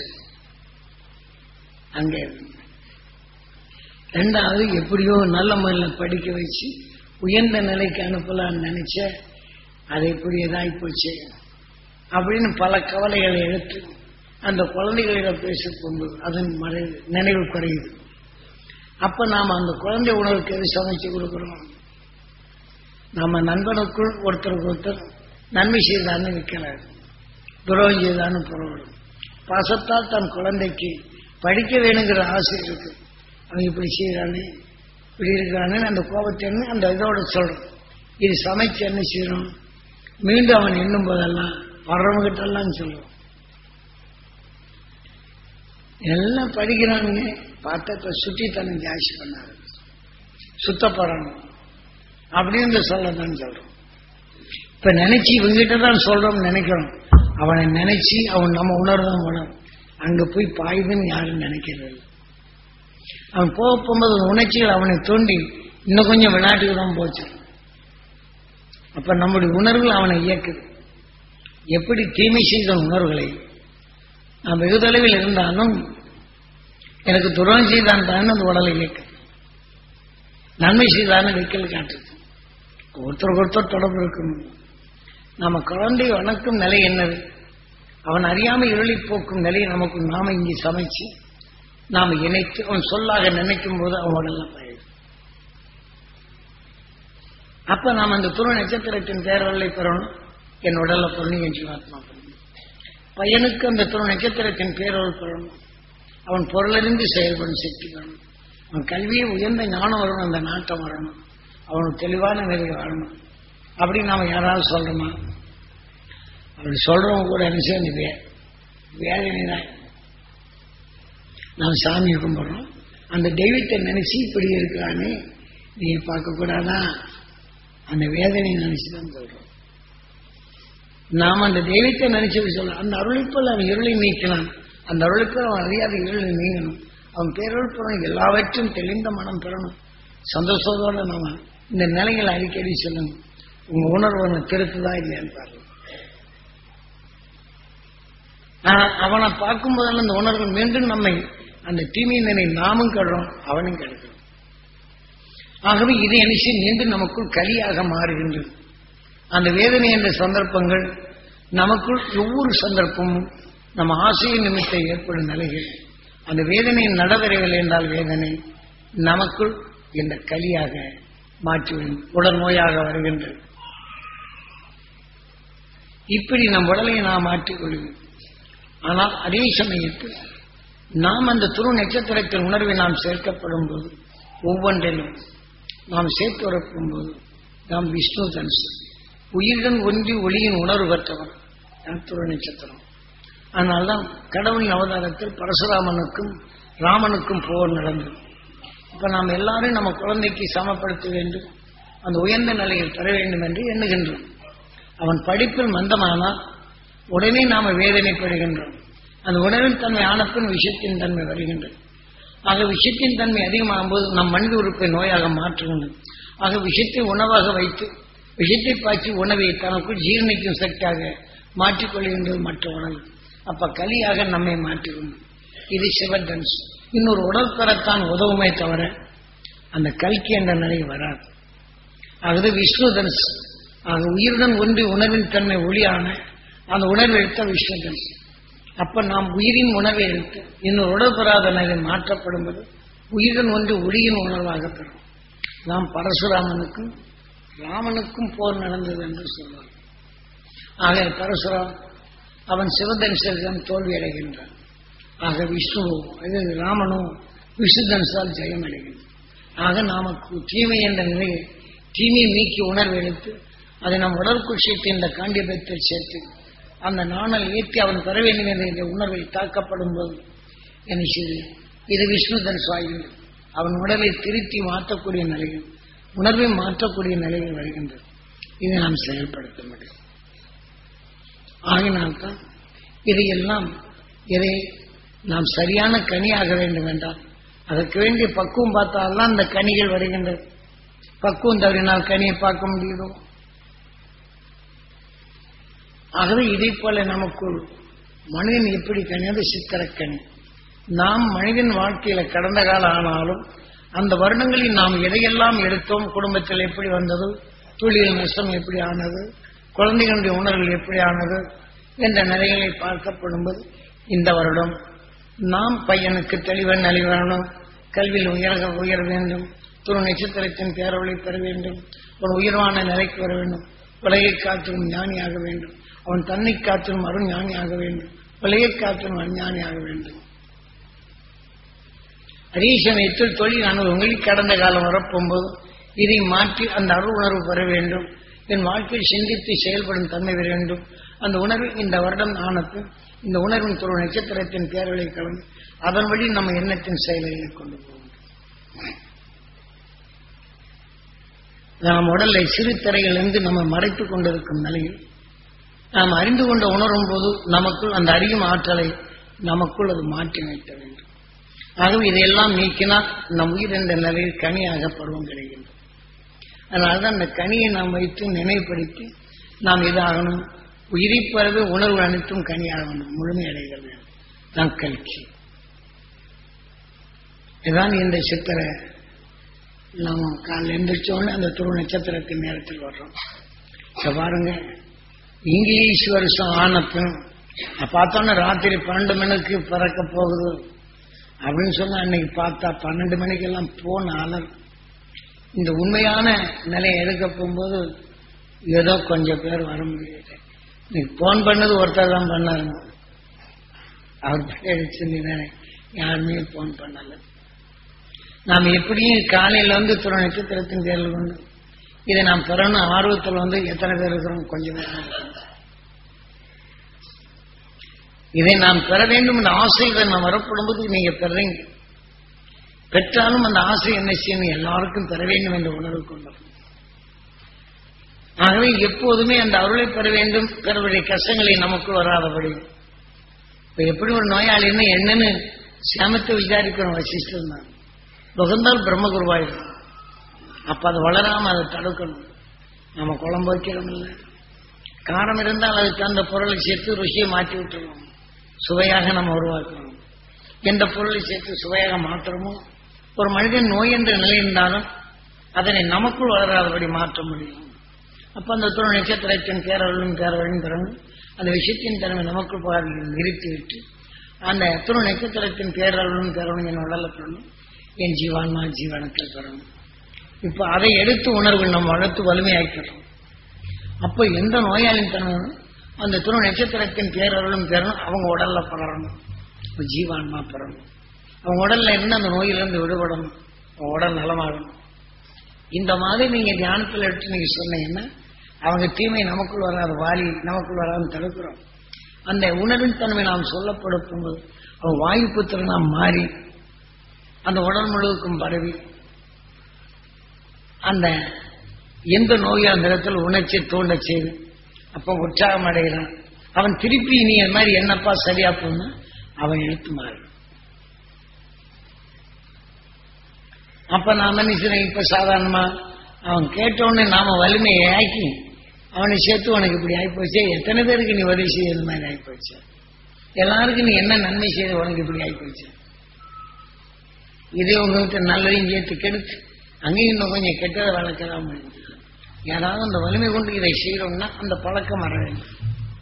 அங்கே ரெண்டாவது எப்படியோ நல்ல முறையில் படிக்க வச்சு உயர்ந்த நிலைக்கு அனுப்பலாம்னு நினைச்ச அது இப்படி இதாகி போச்சு அப்படின்னு பல கவலைகளை எடுத்து அந்த குழந்தைகளிடம் பேசிக்கொண்டு அதன் மறை நினைவு குறையுது அப்ப நாம அந்த குழந்தை உணவுக்கு எது சமைச்சு கொடுக்கிறோம் நம்ம நண்பனுக்குள் ஒருத்தருக்கு ஒருத்தர் நன்மை செய்தான்னு வைக்கிறார் துரோகம் செய்தான்னு புறப்படும் பாசத்தால் தன் குழந்தைக்கு படிக்க வேணுங்கிற ஆசை இருக்கு அவன் இப்படி செய்யறானே இப்படி இருக்கிறானே அந்த கோபத்தை அந்த இதோட சொல்றோம் இது சமைச்சு என்ன செய்யணும் மீண்டும் அவன் எண்ணும் போதெல்லாம் வர்றவங்கிட்ட எல்லாம் சொல்லுவோம் எல்லாம் படிக்கிறானுங்க பார்த்தா இப்ப சுட்டித்தனம் ஜாஸ்தி பண்ணாரு சுத்தப்படணும் அப்படின்னு சொல்லதான் சொல்றோம் இப்ப நினைச்சு இவங்கிட்ட தான் சொல்றோம் நினைக்கிறோம் அவனை நினைச்சு அவன் நம்ம உணர்தான் உணரும் அங்க போய் பாயுதுன்னு யாரும் நினைக்கிறது இல்லை அவன் போக போகும்போது உணர்ச்சிகள் அவனை தோண்டி இன்னும் கொஞ்சம் விளையாட்டுக்கு தான் போச்சு அப்ப நம்முடைய உணர்வுகள் அவனை இயக்குது எப்படி தீமை செய்த உணர்வுகளை நான் வெகு தொலைவில் இருந்தாலும் எனக்கு துரோகம் செய்தான் தான் அந்த உடலை இயக்கு நன்மை செய்தான்னு வைக்கல் காட்டுது ஒருத்தருக்கு ஒருத்தர் தொடர்பு இருக்கணும் நம்ம குழந்தை வணக்கும் நிலை என்னது அவன் அறியாம இருளி போக்கும் நிலையை நமக்கு நாம இங்கே சமைச்சு நாம இணைத்து அவன் சொல்லாக நினைக்கும் போது அவன் உடல்லாம் பயிர் அப்ப நாம் அந்த துரு நட்சத்திரத்தின் பேரவர்களை பெறணும் என் உடல்ல பொருள் என் ஜீவாத்மா பெறணும் பையனுக்கு அந்த துரு நட்சத்திரத்தின் பேரவள் பெறணும் அவன் பொருளறிந்து செயல்படும் சக்தி வரணும் அவன் கல்வியை உயர்ந்த ஞானம் வரணும் அந்த நாட்டம் வரணும் அவனுக்கு தெளிவான நிலை வரணும் அப்படி நாம யாராவது சொல்றோமா அப்படி சொல்றவங்க கூட என்ன செய்ய வே வேதனை தான் நாம் சாமி கும்பிடுறோம் அந்த தெய்வத்தை நினைச்சு இப்படி இருக்கிறானே நீ பார்க்க கூடாதா அந்த வேதனை நினைச்சு தான் சொல்றோம் நாம் அந்த தெய்வத்தை நினைச்சு சொல்றோம் அந்த அருளிப்போல் அவன் இருளை நீக்கலாம் அந்த அருளுக்குள் அவன் அறியாத இருளை நீங்கணும் அவன் பேரருள் பெறணும் எல்லாவற்றும் தெளிந்த மனம் பெறணும் சந்தோஷத்தோட நாம இந்த நிலைகளை அடிக்கடி சொல்லுங்க உங்க உணர்வு திருத்துதா இல்லையான்னு பாருங்க அவனை பார்க்கும் போதெல்லாம் அந்த உணர்வு மீண்டும் நம்மை அந்த தீமை நினை நாமும் கடுறோம் அவனும் கெடுக்கிறோம் ஆகவே இது நினைச்சு மீண்டும் நமக்குள் கலியாக மாறுகின்றது அந்த வேதனை என்ற சந்தர்ப்பங்கள் நமக்குள் ஒவ்வொரு சந்தர்ப்பமும் நம்ம ஆசையின் நிமித்தம் ஏற்படும் நிலைகள் அந்த வேதனையின் நடவரைகள் என்றால் வேதனை நமக்குள் இந்த கலியாக மாற்றிவிடும் உடல் நோயாக வருகின்றது இப்படி நம் உடலை நாம் மாற்றிக்கொள்வோம் ஆனால் அதே சமயத்தில் நாம் அந்த துரு நட்சத்திரத்தின் உணர்வை நாம் சேர்க்கப்படும் போது ஒவ்வொன்றிலும் நாம் சேர்த்து வரப்படும் போது நாம் விஷ்ணு தனுசு உயிருடன் ஒன்றி ஒளியின் உணர்வு பெற்றவன் நான் துரு நட்சத்திரம் அதனால்தான் கடவுளின் அவதாரத்தில் பரசுராமனுக்கும் ராமனுக்கும் போர் நடந்தது இப்ப நாம் எல்லாரும் நம்ம குழந்தைக்கு சமப்படுத்த வேண்டும் அந்த உயர்ந்த நிலையில் பெற வேண்டும் என்று எண்ணுகின்றோம் அவன் படிப்பில் மந்தமானால் உடனே நாம வேதனைப்படுகின்றோம் அந்த உணர்வின் தன்மை ஆனப்பின் விஷயத்தின் தன்மை வருகின்றது ஆக விஷயத்தின் தன்மை அதிகமாகும் போது நம் மனித உறுப்பை நோயாக மாற்றுகின்றது ஆக விஷயத்தை உணவாக வைத்து விஷயத்தை பாய்ச்சி உணவை தனக்குள் ஜீரணிக்கும் சக்தியாக மாற்றிக்கொள்கின்றது மற்ற உணவு அப்ப கலியாக நம்மை மாற்றிக்கொண்டோம் இது சிவதன்ஸ் இன்னொரு உடல் பெறத்தான் உதவுமே தவிர அந்த கல்கி என்ற நிலை வராது ஆகவே விஷ்ணு தனுஷ் ஆக உயிருடன் ஒன்றி உணர்வின் தன்மை ஒளியான அந்த உணர்வை எடுத்த விஷ்ணு தனுஷ் அப்ப நாம் உயிரின் உணவை எடுத்து இன்னொரு உடல் பெறாத நிலை மாற்றப்படும் போது உயிருடன் ஒன்று ஒளியின் உணர்வாக பெறும் நாம் பரசுராமனுக்கும் ராமனுக்கும் போர் நடந்தது என்று சொல்வார் ஆக பரசுராம் அவன் சிவதனுஷரிடம் தோல்வி அடைகின்றான் ஆக விஷ்ணு இது ராமனும் விஷ்ணுதனுசால் ஜெயம் அடைகின்றான் ஆக நமக்கு தீமை என்ற நிலையை தீமையை நீக்கி உணர்வு எடுத்து அதை நம் உடற்குள் சேர்த்து இந்த காண்டியபத்தில் சேர்த்து அந்த நாணல் ஏற்றி அவன் பெற வேண்டும் என்ற இந்த உணர்வை தாக்கப்படும் போது என்ன செய்து இது விஷ்ணுதன் சுவாயுங்கள் அவன் உடலை திருத்தி மாற்றக்கூடிய நிலையில் உணர்வை மாற்றக்கூடிய நிலையில் வருகின்றது இதை நாம் செயல்படுத்த முடியும் ஆகினால்தான் இதையெல்லாம் இதை நாம் சரியான கனியாக வேண்டும் என்றால் அதற்கு வேண்டிய பக்குவம் பார்த்தால்தான் அந்த கனிகள் வருகின்றது பக்குவம் தவறினால் கனியை பார்க்க முடியுதோ ஆகவே இதை போல நமக்குள் மனிதன் எப்படி கனியது சித்திரக்கனி நாம் மனிதன் வாழ்க்கையில கடந்த காலம் ஆனாலும் அந்த வருடங்களில் நாம் எதையெல்லாம் எடுத்தோம் குடும்பத்தில் எப்படி வந்தது தொழில் நஷ்டம் எப்படி ஆனது குழந்தைகளுடைய உணர்வுகள் எப்படி ஆனது என்ற நிலைகளை பார்க்கப்படும்போது இந்த வருடம் நாம் பையனுக்கு தெளிவ நலிவரணும் கல்வியில் உயர உயர வேண்டும் துரு நட்சத்திரத்தின் பேரவளை பெற வேண்டும் ஒரு உயர்வான நிலைக்கு வர வேண்டும் உலகை காத்திரும் ஞானியாக வேண்டும் அவன் தன்னை காத்திரும் அருண் ஞானியாக வேண்டும் உலகை காத்திரும் அஞ்ஞானியாக வேண்டும் அதே சமயத்தில் தொழில் அனுபவங்களில் கடந்த காலம் வரப்போகும்போது இதை மாற்றி அந்த அருள் உணர்வு பெற வேண்டும் என் வாழ்க்கையில் சிந்தித்து செயல்படும் தன்மை பெற வேண்டும் அந்த உணர்வு இந்த வருடம் ஆனது இந்த உணர்வின் துரு நட்சத்திரத்தின் பேரலை கலந்து அதன் வழி நம்ம எண்ணத்தின் செயல்களை கொண்டு போகும் நாம் உடலை சிறு திரையிலிருந்து நம்ம மறைத்துக் கொண்டிருக்கும் நிலையில் நாம் அறிந்து கொண்ட உணரும் போது நமக்குள் அந்த அறியும் ஆற்றலை நமக்குள் அது மாற்றி வைக்க வேண்டும் ஆகவே இதையெல்லாம் நீக்கினால் நம் உயிர் என்ற நிலையில் கனியாக பருவம் கிடைக்கின்றது அதனால்தான் அந்த கனியை நாம் வைத்து நினைவுபடுத்தி நாம் இதாகணும் உயிரை பறவை உணர்வு அனைத்தும் கனியாகணும் முழுமையடைகிறது தான் கல்கி இதுதான் இந்த சித்திர நாம் காலையில் எந்திரிச்சோன்னு அந்த துரு நட்சத்திரத்தின் நேரத்தில் வர்றோம் இப்ப பாருங்க இங்கிலீஷ் வருஷம் ஆனப்பும் பார்த்தோன்னா ராத்திரி பன்னெண்டு மணிக்கு பிறக்க போகுது அப்படின்னு சொன்னா அன்னைக்கு பார்த்தா பன்னெண்டு மணிக்கெல்லாம் போன அலர் இந்த உண்மையான நிலையை எடுக்க போகும்போது ஏதோ கொஞ்சம் பேர் வர முடியல இன்னைக்கு போன் பண்ணது ஒருத்தர் தான் பண்ணாருங்க அவர் பேடிச்சிருந்தீங்க யாருமே போன் பண்ணல நாம் எப்படியும் காலையில வந்து துறை நட்சத்திரத்தின் பேரில் கொண்டு இதை நாம் பெறணும் ஆர்வத்தில் வந்து எத்தனை பேர் இருக்கிறோம் கொஞ்சம் பேர் தான் இருக்கிறோம். இதை நாம் பெற வேண்டும் என்ற ஆசைகள் நாம் வரப்படும்போது நீங்க பெறீங்க பெற்றாலும் அந்த ஆசை என்ன செய்யணும் எல்லாருக்கும் பெற வேண்டும் என்ற உணர்வு கொண்டு ஆகவே எப்போதுமே அந்த அருளை பெற வேண்டும் பிறருடைய கஷ்டங்களை நமக்குள் வராதபடி இப்ப எப்படி ஒரு நோயாளின்னு என்னன்னு சமத்தை விசாரிக்கிறோம் வசிஷ்டர் தான் புகந்தால் பிரம்மகுருவாயிடும் அப்ப அது வளராம அதை தடுக்கணும் நம்ம குழம்பு வைக்கிறோம் இல்லை காரம் இருந்தால் அதுக்கு அந்த பொருளை சேர்த்து ருசியை மாற்றி விட்டுருவோம் சுவையாக நம்ம உருவாக்கணும் எந்த பொருளை சேர்த்து சுவையாக மாற்றுறோமோ ஒரு மனிதன் நோய் என்ற நிலை இருந்தாலும் அதனை நமக்குள் வளராதபடி மாற்ற முடியும் அப்ப அந்த துணை நட்சத்திரத்தின் பேரவளும் பேரவளும் பிறகு அந்த விஷயத்தின் தன்மை நமக்குள் பாருங்கள் நிறுத்தி விட்டு அந்த துணை நட்சத்திரத்தின் பேரவளும் பேரவளும் என் உடல பெறணும் என் ஜீவான்மா ஜீவனத்தில் பெறணும் இப்ப அதை எடுத்து உணர்வு நம்ம வளர்த்து வலிமையாக்கிறோம் அப்போ எந்த நோயாளியின் தன்மை அந்த துணை நட்சத்திரத்தின் பேரருளும் பெறணும் அவங்க உடல்ல பலரணும் இப்ப ஜீவான்மா பெறணும் அவங்க உடல்ல இருந்து அந்த நோயிலிருந்து விடுபடணும் அவங்க உடல் நலமாகணும் இந்த மாதிரி நீங்க தியானத்தில் எடுத்து நீங்க சொன்னீங்கன்னா அவங்க தீமை நமக்குள் வராது வாலி நமக்குள் வராது தடுக்கிறோம் அந்த உணர்வின் தன்மை நாம் சொல்லப்படுத்தும் போது அவன் வாயு புத்திரனா மாறி அந்த உடல் முழுவதுக்கும் பரவி அந்த எந்த நோயும் அந்த இடத்துல உணர்ச்சி தூண்ட செய்து அப்ப உற்சாகம் அடைகிறான் அவன் திருப்பி நீ இந்த மாதிரி என்னப்பா சரியா போனா அவன் எழுத்து மாறு அப்ப நாம என்ன செய்யறோம் இப்ப சாதாரணமா அவன் கேட்டவுடனே நாம வலிமையை ஆக்கி அவனை சேர்த்து உனக்கு இப்படி ஆயிப்போச்சு எத்தனை பேருக்கு நீ உதவி செய்ய இந்த மாதிரி ஆயிப்போச்சு எல்லாருக்கும் நீ என்ன நன்மை செய்த உனக்கு இப்படி ஆயிப்போச்சு இதே உங்ககிட்ட நல்லதையும் சேர்த்து கெடுத்து அங்கேயும் இன்னும் கொஞ்சம் கெட்டதை வளர்க்கலாம் யாராவது அந்த வலிமை கொண்டு இதை செய்யறோம்னா அந்த பழக்கம் வர வேண்டும்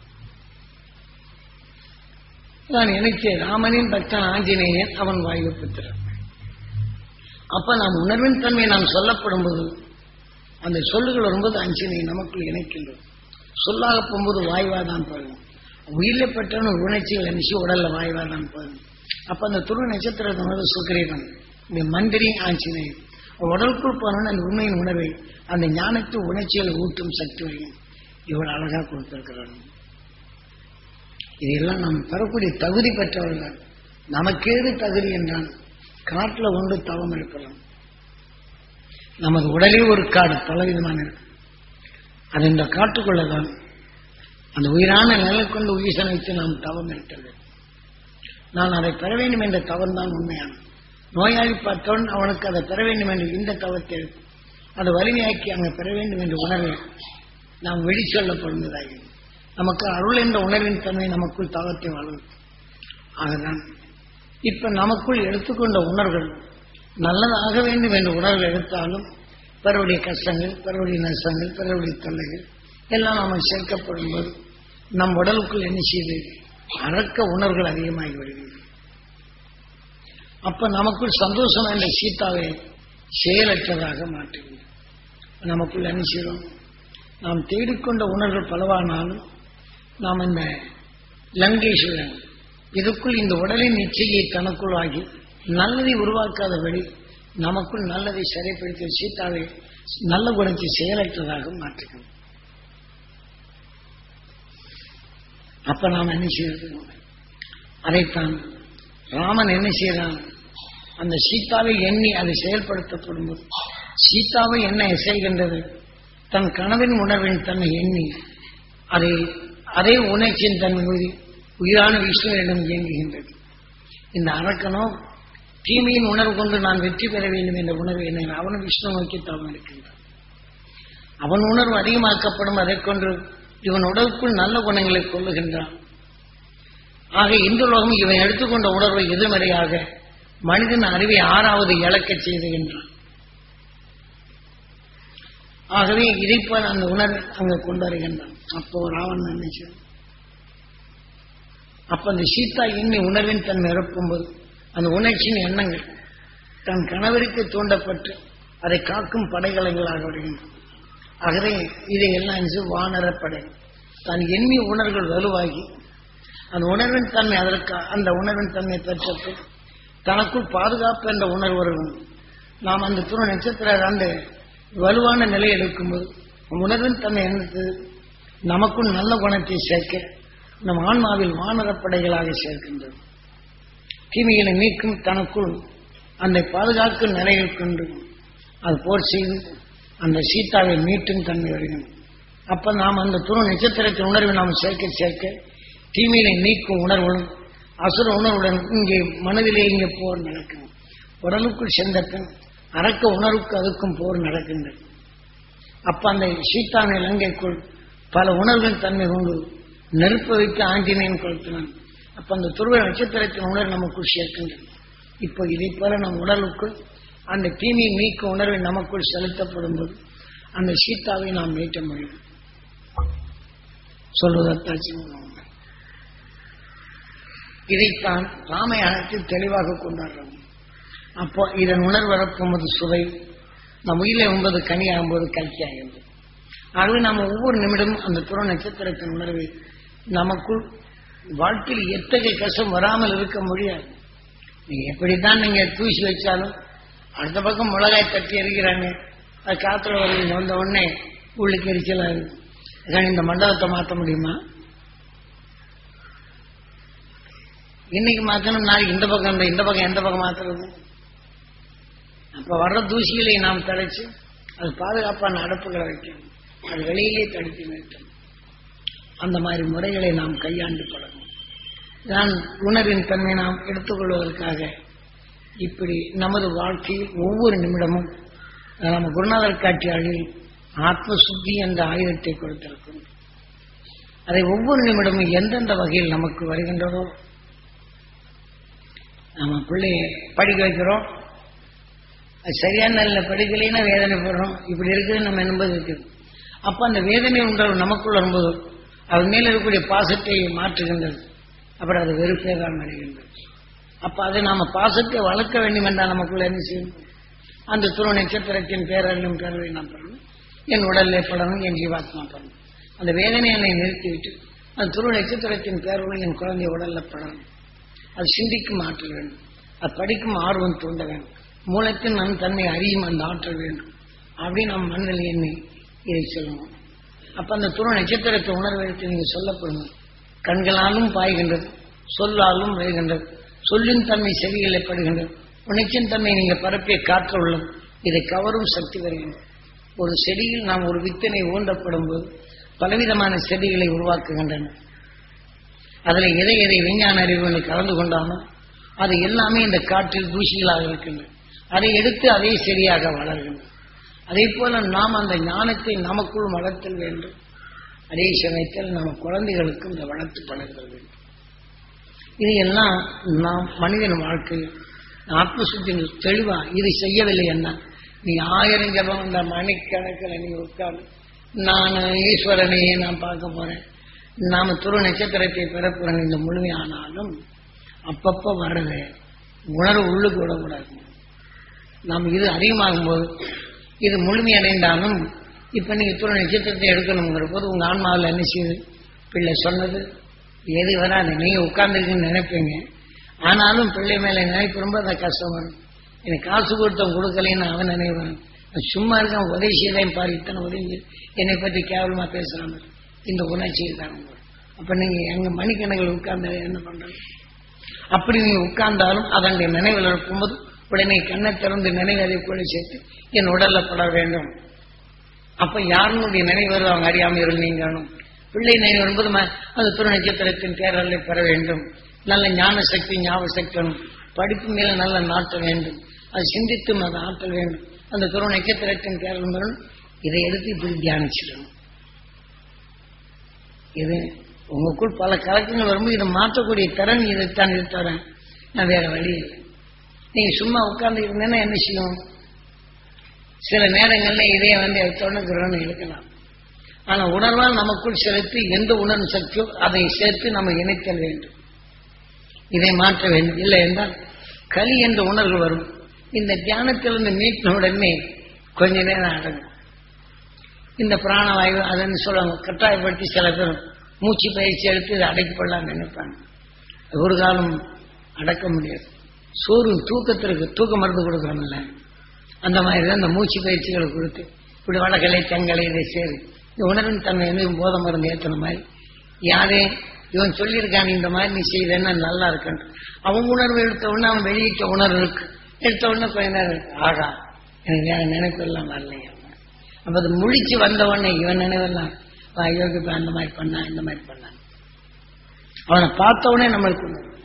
நான் நினைச்சேன் ராமனின் பக்தன் ஆஞ்சநேயன் அவன் வாயு புத்திரன் அப்ப நாம் உணர்வின் தன்மையை நாம் சொல்லப்படும் போது அந்த சொல்லுகள் வரும்போது ஆஞ்சநேயன் நமக்குள் இணைக்கின்றது சொல்லாக போகும்போது வாய்வாதான் போகும் உயிரில பெற்ற உணர்ச்சிகள் நினைச்சு உடல்ல வாய்வாதான் போகும் அப்ப அந்த துரு நட்சத்திரத்தினோட சுக்கிரீவன் இந்த மந்திரி ஆஞ்சநேயன் உடலுக்குள் போனோன்னு அந்த உண்மையின் உணர்வை அந்த ஞானத்து உணர்ச்சிகளை ஊட்டும் சக்தி வரையும் இவ்வளவு அழகா கொடுத்திருக்கிறான் இதெல்லாம் நாம் பெறக்கூடிய தகுதி பெற்றவர்கள் நமக்கேது தகுதி என்றால் காட்டுல உண்டு தவம் இருக்கலாம் நமது உடலே ஒரு காடு பலவிதமான இருக்கு அது இந்த காட்டுக்குள்ளதான் அந்த உயிரான நிலை கொண்டு உயிசனை வைத்து நாம் தவம் இருக்கிறது நான் அதை பெற வேண்டும் என்ற தவம் தான் உண்மையான நோயாளி பார்த்தவன் அவனுக்கு அதை பெற வேண்டும் என்று இந்த தவத்தை அதை வலிமையாக்கி அங்கே பெற வேண்டும் என்ற உணர்வை நாம் வெளி சொல்லப்படுவதாகி நமக்கு அருள் என்ற உணர்வின் தன்மை நமக்குள் தாகத்தை வளரும் ஆகதான் இப்ப நமக்குள் எடுத்துக்கொண்ட உணர்வுகள் நல்லதாக வேண்டும் என்ற உணர்வு எடுத்தாலும் பிறருடைய கஷ்டங்கள் பிறருடைய நஷ்டங்கள் பிறருடைய தொல்லைகள் எல்லாம் நாம சேர்க்கப்படும் போது நம் உடலுக்குள் என்ன செய்து அறக்க உணர்வுகள் அதிகமாகி வருகிறது அப்ப நமக்குள் சந்தோஷம் என்ற சீதாவை செயலற்றதாக மாற்றுகிறது நமக்குள் என்ன செய்கிறோம் நாம் தேடிக்கொண்ட உணர்வுகள் பலவானாலும் நாம் இந்த லங்கேஸ்வரன் இதுக்குள் இந்த உடலின் நிச்சயை தனக்குள் ஆகி நல்லதை உருவாக்காதபடி நமக்குள் நல்லதை சரிப்படுத்தி சீதாவை நல்ல குணத்தை செயலற்றதாக மாற்றுகிறோம் அப்ப நாம் என்ன செய்யறது அதைத்தான் ராமன் என்ன செய்யறான் அந்த சீதாவை எண்ணி அதை செயல்படுத்தப்படும் போது சீதாவை என்ன செய்கின்றது தன் கனவின் உணர்வின் தன்னை எண்ணி அதை அதே உணர்ச்சியின் தன்மை மீது உயிரான விஷ்ணுவிடம் இயங்குகின்றது இந்த அரக்கனோ தீமையின் உணர்வு கொண்டு நான் வெற்றி பெற வேண்டும் என்ற உணர்வு என்ன அவனும் விஷ்ணு நோக்கி தாம் இருக்கின்றான் அவன் உணர்வு அதிகமாக்கப்படும் அதைக் கொண்டு இவன் உடலுக்குள் நல்ல குணங்களை கொள்ளுகின்றான் ஆக இந்த உலகம் இவன் எடுத்துக்கொண்ட உணர்வை எதிர்மறையாக மனிதன் அறிவை ஆறாவது இழக்கச் செய்துகின்றான் ஆகவே இதைப்போல் அந்த உணர்வை அங்கு கொண்டு வருகின்றான் அப்போ ராவணன் நினைச்சான் அப்ப அந்த சீதா எண்ணி உணர்வின் தன் நிரப்பும்போது அந்த உணர்ச்சியின் எண்ணங்கள் தன் கணவருக்கு தூண்டப்பட்டு அதை காக்கும் படைகலங்களாக வருகின்றன ஆகவே இதையெல்லாம் என்று வானரப்படை தான் எண்ணி உணர்வுகள் வலுவாகி அந்த உணர்வின் தன்மை அதற்கு அந்த உணர்வின் தன்மை பெற்றது தனக்குள் பாதுகாப்பு என்ற உணர்வு வரும் நாம் அந்த துணை நட்சத்திர அந்த வலுவான நிலை எடுக்கும்போது உணர்வின் தன்மை என்னது நமக்குள் நல்ல குணத்தை சேர்க்க நம் ஆன்மாவில் வானரப்படைகளாக சேர்க்கின்றது தீமைகளை நீக்கும் தனக்குள் அந்த பாதுகாக்கும் நிலையில் கொண்டு அது போர் செய்து அந்த சீதாவை மீட்டும் தன்மை வருகிறது அப்ப நாம் அந்த துணை நட்சத்திரத்தின் உணர்வை நாம் சேர்க்க சேர்க்க தீமையை நீக்கும் உணர்வுடன் அசுர உணர்வுடன் இங்கே மனதிலே இங்கே போர் நடக்கும் உடலுக்குள் சென்றபின் அறக்க உணர்வுக்கு அதுக்கும் போர் நடக்கின்றது அப்ப அந்த சீதாவின் இலங்கைக்குள் பல உணர்வுகள் தன்மை கொண்டு நெருப்ப வைத்து ஆஞ்சநேயன் கொளுத்தினான் அப்ப அந்த துருவ நட்சத்திரத்தின் உணர்வு நமக்குள் சேர்க்கின்றது இப்போ இதை போல நம் உடலுக்குள் அந்த தீமையை நீக்கும் உணர்வை நமக்குள் செலுத்தப்படும் போது அந்த சீதாவை நாம் மீட்ட முடியும் சொல்வதற்காட்சி இதைத்தான் ராமாயணத்தில் தெளிவாக கொண்டாடுறோம் அப்போ இதன் உணர்வு வரப்போது சுவை நம் உயிரில் உண்பது கனியாகும்போது கல்கியாகின்றது ஆகவே நாம் ஒவ்வொரு நிமிடமும் அந்த துற நட்சத்திரத்தின் உணர்வை நமக்குள் வாழ்க்கையில் எத்தகைய கஷ்டம் வராமல் இருக்க முடியாது நீங்க எப்படித்தான் நீங்க தூசி வச்சாலும் அடுத்த பக்கம் மிளகாய் தட்டி எரிக்கிறாங்க அது காத்துல வருது வந்த உடனே உள்ளுக்கு எரிச்சலா இருக்கு அதான் இந்த மண்டபத்தை மாற்ற முடியுமா இன்னைக்கு மாத்தணும் நாளைக்கு இந்த பக்கம் இந்த இந்த பக்கம் எந்த பக்கம் மாத்துறது அப்ப வர்ற தூசிகளை நாம் தடைச்சு அது பாதுகாப்பான அடப்புகளை வைக்கணும் அது வெளியிலே தடுத்து நிறுத்தணும் அந்த மாதிரி முறைகளை நாம் கையாண்டு பழகும் நான் உணர்வின் தன்மை நாம் எடுத்துக்கொள்வதற்காக இப்படி நமது வாழ்க்கையில் ஒவ்வொரு நிமிடமும் நம்ம குருநாதர் காட்சியாளில் ஆத்ம சுத்தி என்ற ஆயுதத்தை கொடுத்திருக்கும் அதை ஒவ்வொரு நிமிடமும் எந்தெந்த வகையில் நமக்கு வருகின்றதோ நம்ம பிள்ளைய படிக்க வைக்கிறோம் அது சரியான நல்ல படிக்கலைன்னா வேதனைப்படுறோம் இப்படி இருக்குது நம்ம என்பது இருக்குது அப்ப அந்த வேதனை உண்டால் நமக்குள்ள வரும்போது அது மேல இருக்கக்கூடிய பாசத்தை மாற்றுகின்றது அப்புறம் அது வெறுப்பே தான் அடைகின்றது அப்ப அதை நாம பாசத்தை வளர்க்க வேண்டும் என்றால் நமக்குள்ள என்ன செய்யும் அந்த துருவ நட்சத்திரத்தின் பேரலும் பேரவை நான் பண்ணணும் என் உடல்ல படணும் என் ஜீவாத்மா பண்ணணும் அந்த வேதனை என்னை நிறுத்திவிட்டு அந்த துருவ நட்சத்திரத்தின் பேரலும் என் குழந்தை உடல்ல படணும் அது சிந்திக்கும் ஆற்றல் வேண்டும் அது படிக்கும் ஆர்வம் தூண்ட வேண்டும் மூலத்தின் நம் தன்னை அறியும் அந்த ஆற்றல் வேண்டும் அப்படின்னு நம் மனதில் எண்ணி இதை சொல்லணும் அப்ப அந்த துணை நட்சத்திரத்தை உணர்வெடுத்து நீங்க சொல்லப்படுங்க கண்களாலும் பாய்கின்றது சொல்லாலும் விளைகின்றது சொல்லின் தன்மை செவிகளை படுகின்றது உணர்ச்சியின் தன்மை நீங்க பரப்பிய காற்று உள்ளம் இதை கவரும் சக்தி வருகின்றது ஒரு செடியில் நாம் ஒரு வித்தினை ஊண்டப்படும் போது பலவிதமான செடிகளை உருவாக்குகின்றன அதுல எதை எதை விஞ்ஞான அறிவுகளை கலந்து கொண்டாலும் அது எல்லாமே இந்த காற்றில் தூசிகளாக இருக்கின்றன அதை எடுத்து அதே செடியாக வளர்கின்றன அதே போல நாம் அந்த ஞானத்தை நமக்குள் வளர்த்தல் வேண்டும் அதே சமயத்தில் நம்ம குழந்தைகளுக்கும் இந்த வளர்த்து பழகுதல் வேண்டும் இது எல்லாம் நாம் மனிதன் வாழ்க்கையில் ஆத்மசுத்தி தெளிவா இது செய்யவில்லை என்ன நீ ஆயிரம் ஜபம் இந்த மணிக்கணக்கில் நீ உட்கார்ந்து நான் ஈஸ்வரனையே நான் பார்க்க போறேன் நாம துரு நட்சத்திரத்தை பெறப்போறேன் இந்த முழுமையானாலும் அப்பப்ப வர்றது உணர்வு உள்ளுக்கு விடக்கூடாது நாம் இது அதிகமாகும் போது இது முழுமையடைந்தாலும் இப்ப நீங்க துரு நட்சத்திரத்தை எடுக்கணுங்கிற போது உங்க ஆன்மாவில் என்ன செய்யுது பிள்ளை சொன்னது எது வராது நீங்க உட்கார்ந்துருக்குன்னு நினைப்பீங்க ஆனாலும் பிள்ளை மேல நினைப்பு ரொம்ப அந்த கஷ்டம் வரும் எனக்கு காசு கொடுத்தவன் கொடுக்கலைன்னு அவன் நினைவு வரும் நான் சும்மா இருக்கான் உதவி செய்தேன் பாரு இத்தனை உதவி செய்து என்னை பத்தி கேவலமா பேசுறாங்க இந்த உணர்ச்சி இருக்காங்க அப்ப நீங்க எங்க மணிக்கணக்கில் உட்கார்ந்து என்ன பண்றது அப்படி நீங்க உட்கார்ந்தாலும் அதனுடைய நினைவில் இருக்கும்போது உடனே கண்ணை திறந்து நினைவு அதை கூட சேர்த்து என் உடல்ல பட வேண்டும் அப்ப யாருனுடைய நினைவு வருது அவங்க அறியாமல் இருந்து நீங்கணும் பிள்ளை நினைவு வரும்போது ம- அந்த துரு நட்சத்திரத்தின் தேரலை பெற வேண்டும் நல்ல ஞான சக்தி ஞாபக சக்தி வேணும் படிப்பு மேல நல்ல நாட்டம் வேண்டும் அது சிந்தித்தும் அது ஆற்றல் வேண்டும் அந்த துரு நட்சத்திரத்தின் தேரல் வரணும் இதை எடுத்து இப்படி தியானிச்சிடணும் இது உங்களுக்குள் பல கலக்கங்கள் வரும்போது இதை மாற்றக்கூடிய திறன் இதைத்தான் இது தரேன் நான் வேற வழி இல்லை நீங்க சும்மா உட்கார்ந்து இருந்தேன்னா என்ன செய்யும் சில நேரங்கள்ல இதே வந்து எடுத்தோன்னு கிரகணம் இழுக்கலாம் ஆனா உணர்வால் நமக்குள் செலுத்தி எந்த உணர்வு சக்தியோ அதை சேர்த்து நம்ம இணைத்தல் வேண்டும் இதை மாற்ற வேண்டும் இல்லை என்றால் களி என்ற உணர்வு வரும் இந்த தியானத்திலிருந்து மீட்டின உடனே கொஞ்ச நேரம் அடங்கும் இந்த பிராணவாயு அதன்னு சொல்லுவாங்க கட்டாயப்படுத்தி சில பேர் மூச்சு பயிற்சி எடுத்து இதை அடைக்கப்படலாம்னு நினைப்பாங்க அது ஒரு காலம் அடக்க முடியாது சோறு தூக்கத்திற்கு தூக்க மருந்து கொடுக்குறோம்ல அந்த மாதிரி தான் இந்த மூச்சு பயிற்சிகளை கொடுத்து இப்படி வடகலை தெங்கலை இதை சேரு இந்த உணர்வின் தன்மை வந்து போத மருந்து ஏற்றின மாதிரி யாரே இவன் சொல்லியிருக்கான் இந்த மாதிரி நீ செய்தேன்னா நல்லா இருக்குன்னு அவன் உணர்வு எடுத்த உடனே அவன் வெளியிட்ட உணர்வு இருக்கு எடுத்த உடனே கொஞ்ச நேரம் இருக்கு ஆகா எனக்கு வேற நினைப்பு எல்லாம் வரலையா அப்ப அது முழிச்சு வந்த உடனே இவன் நினைவெல்லாம் ஐயோக்கு இப்ப அந்த மாதிரி பண்ணா இந்த மாதிரி பண்ணான் அவனை பார்த்த உடனே நம்மளுக்கு உணர்வு.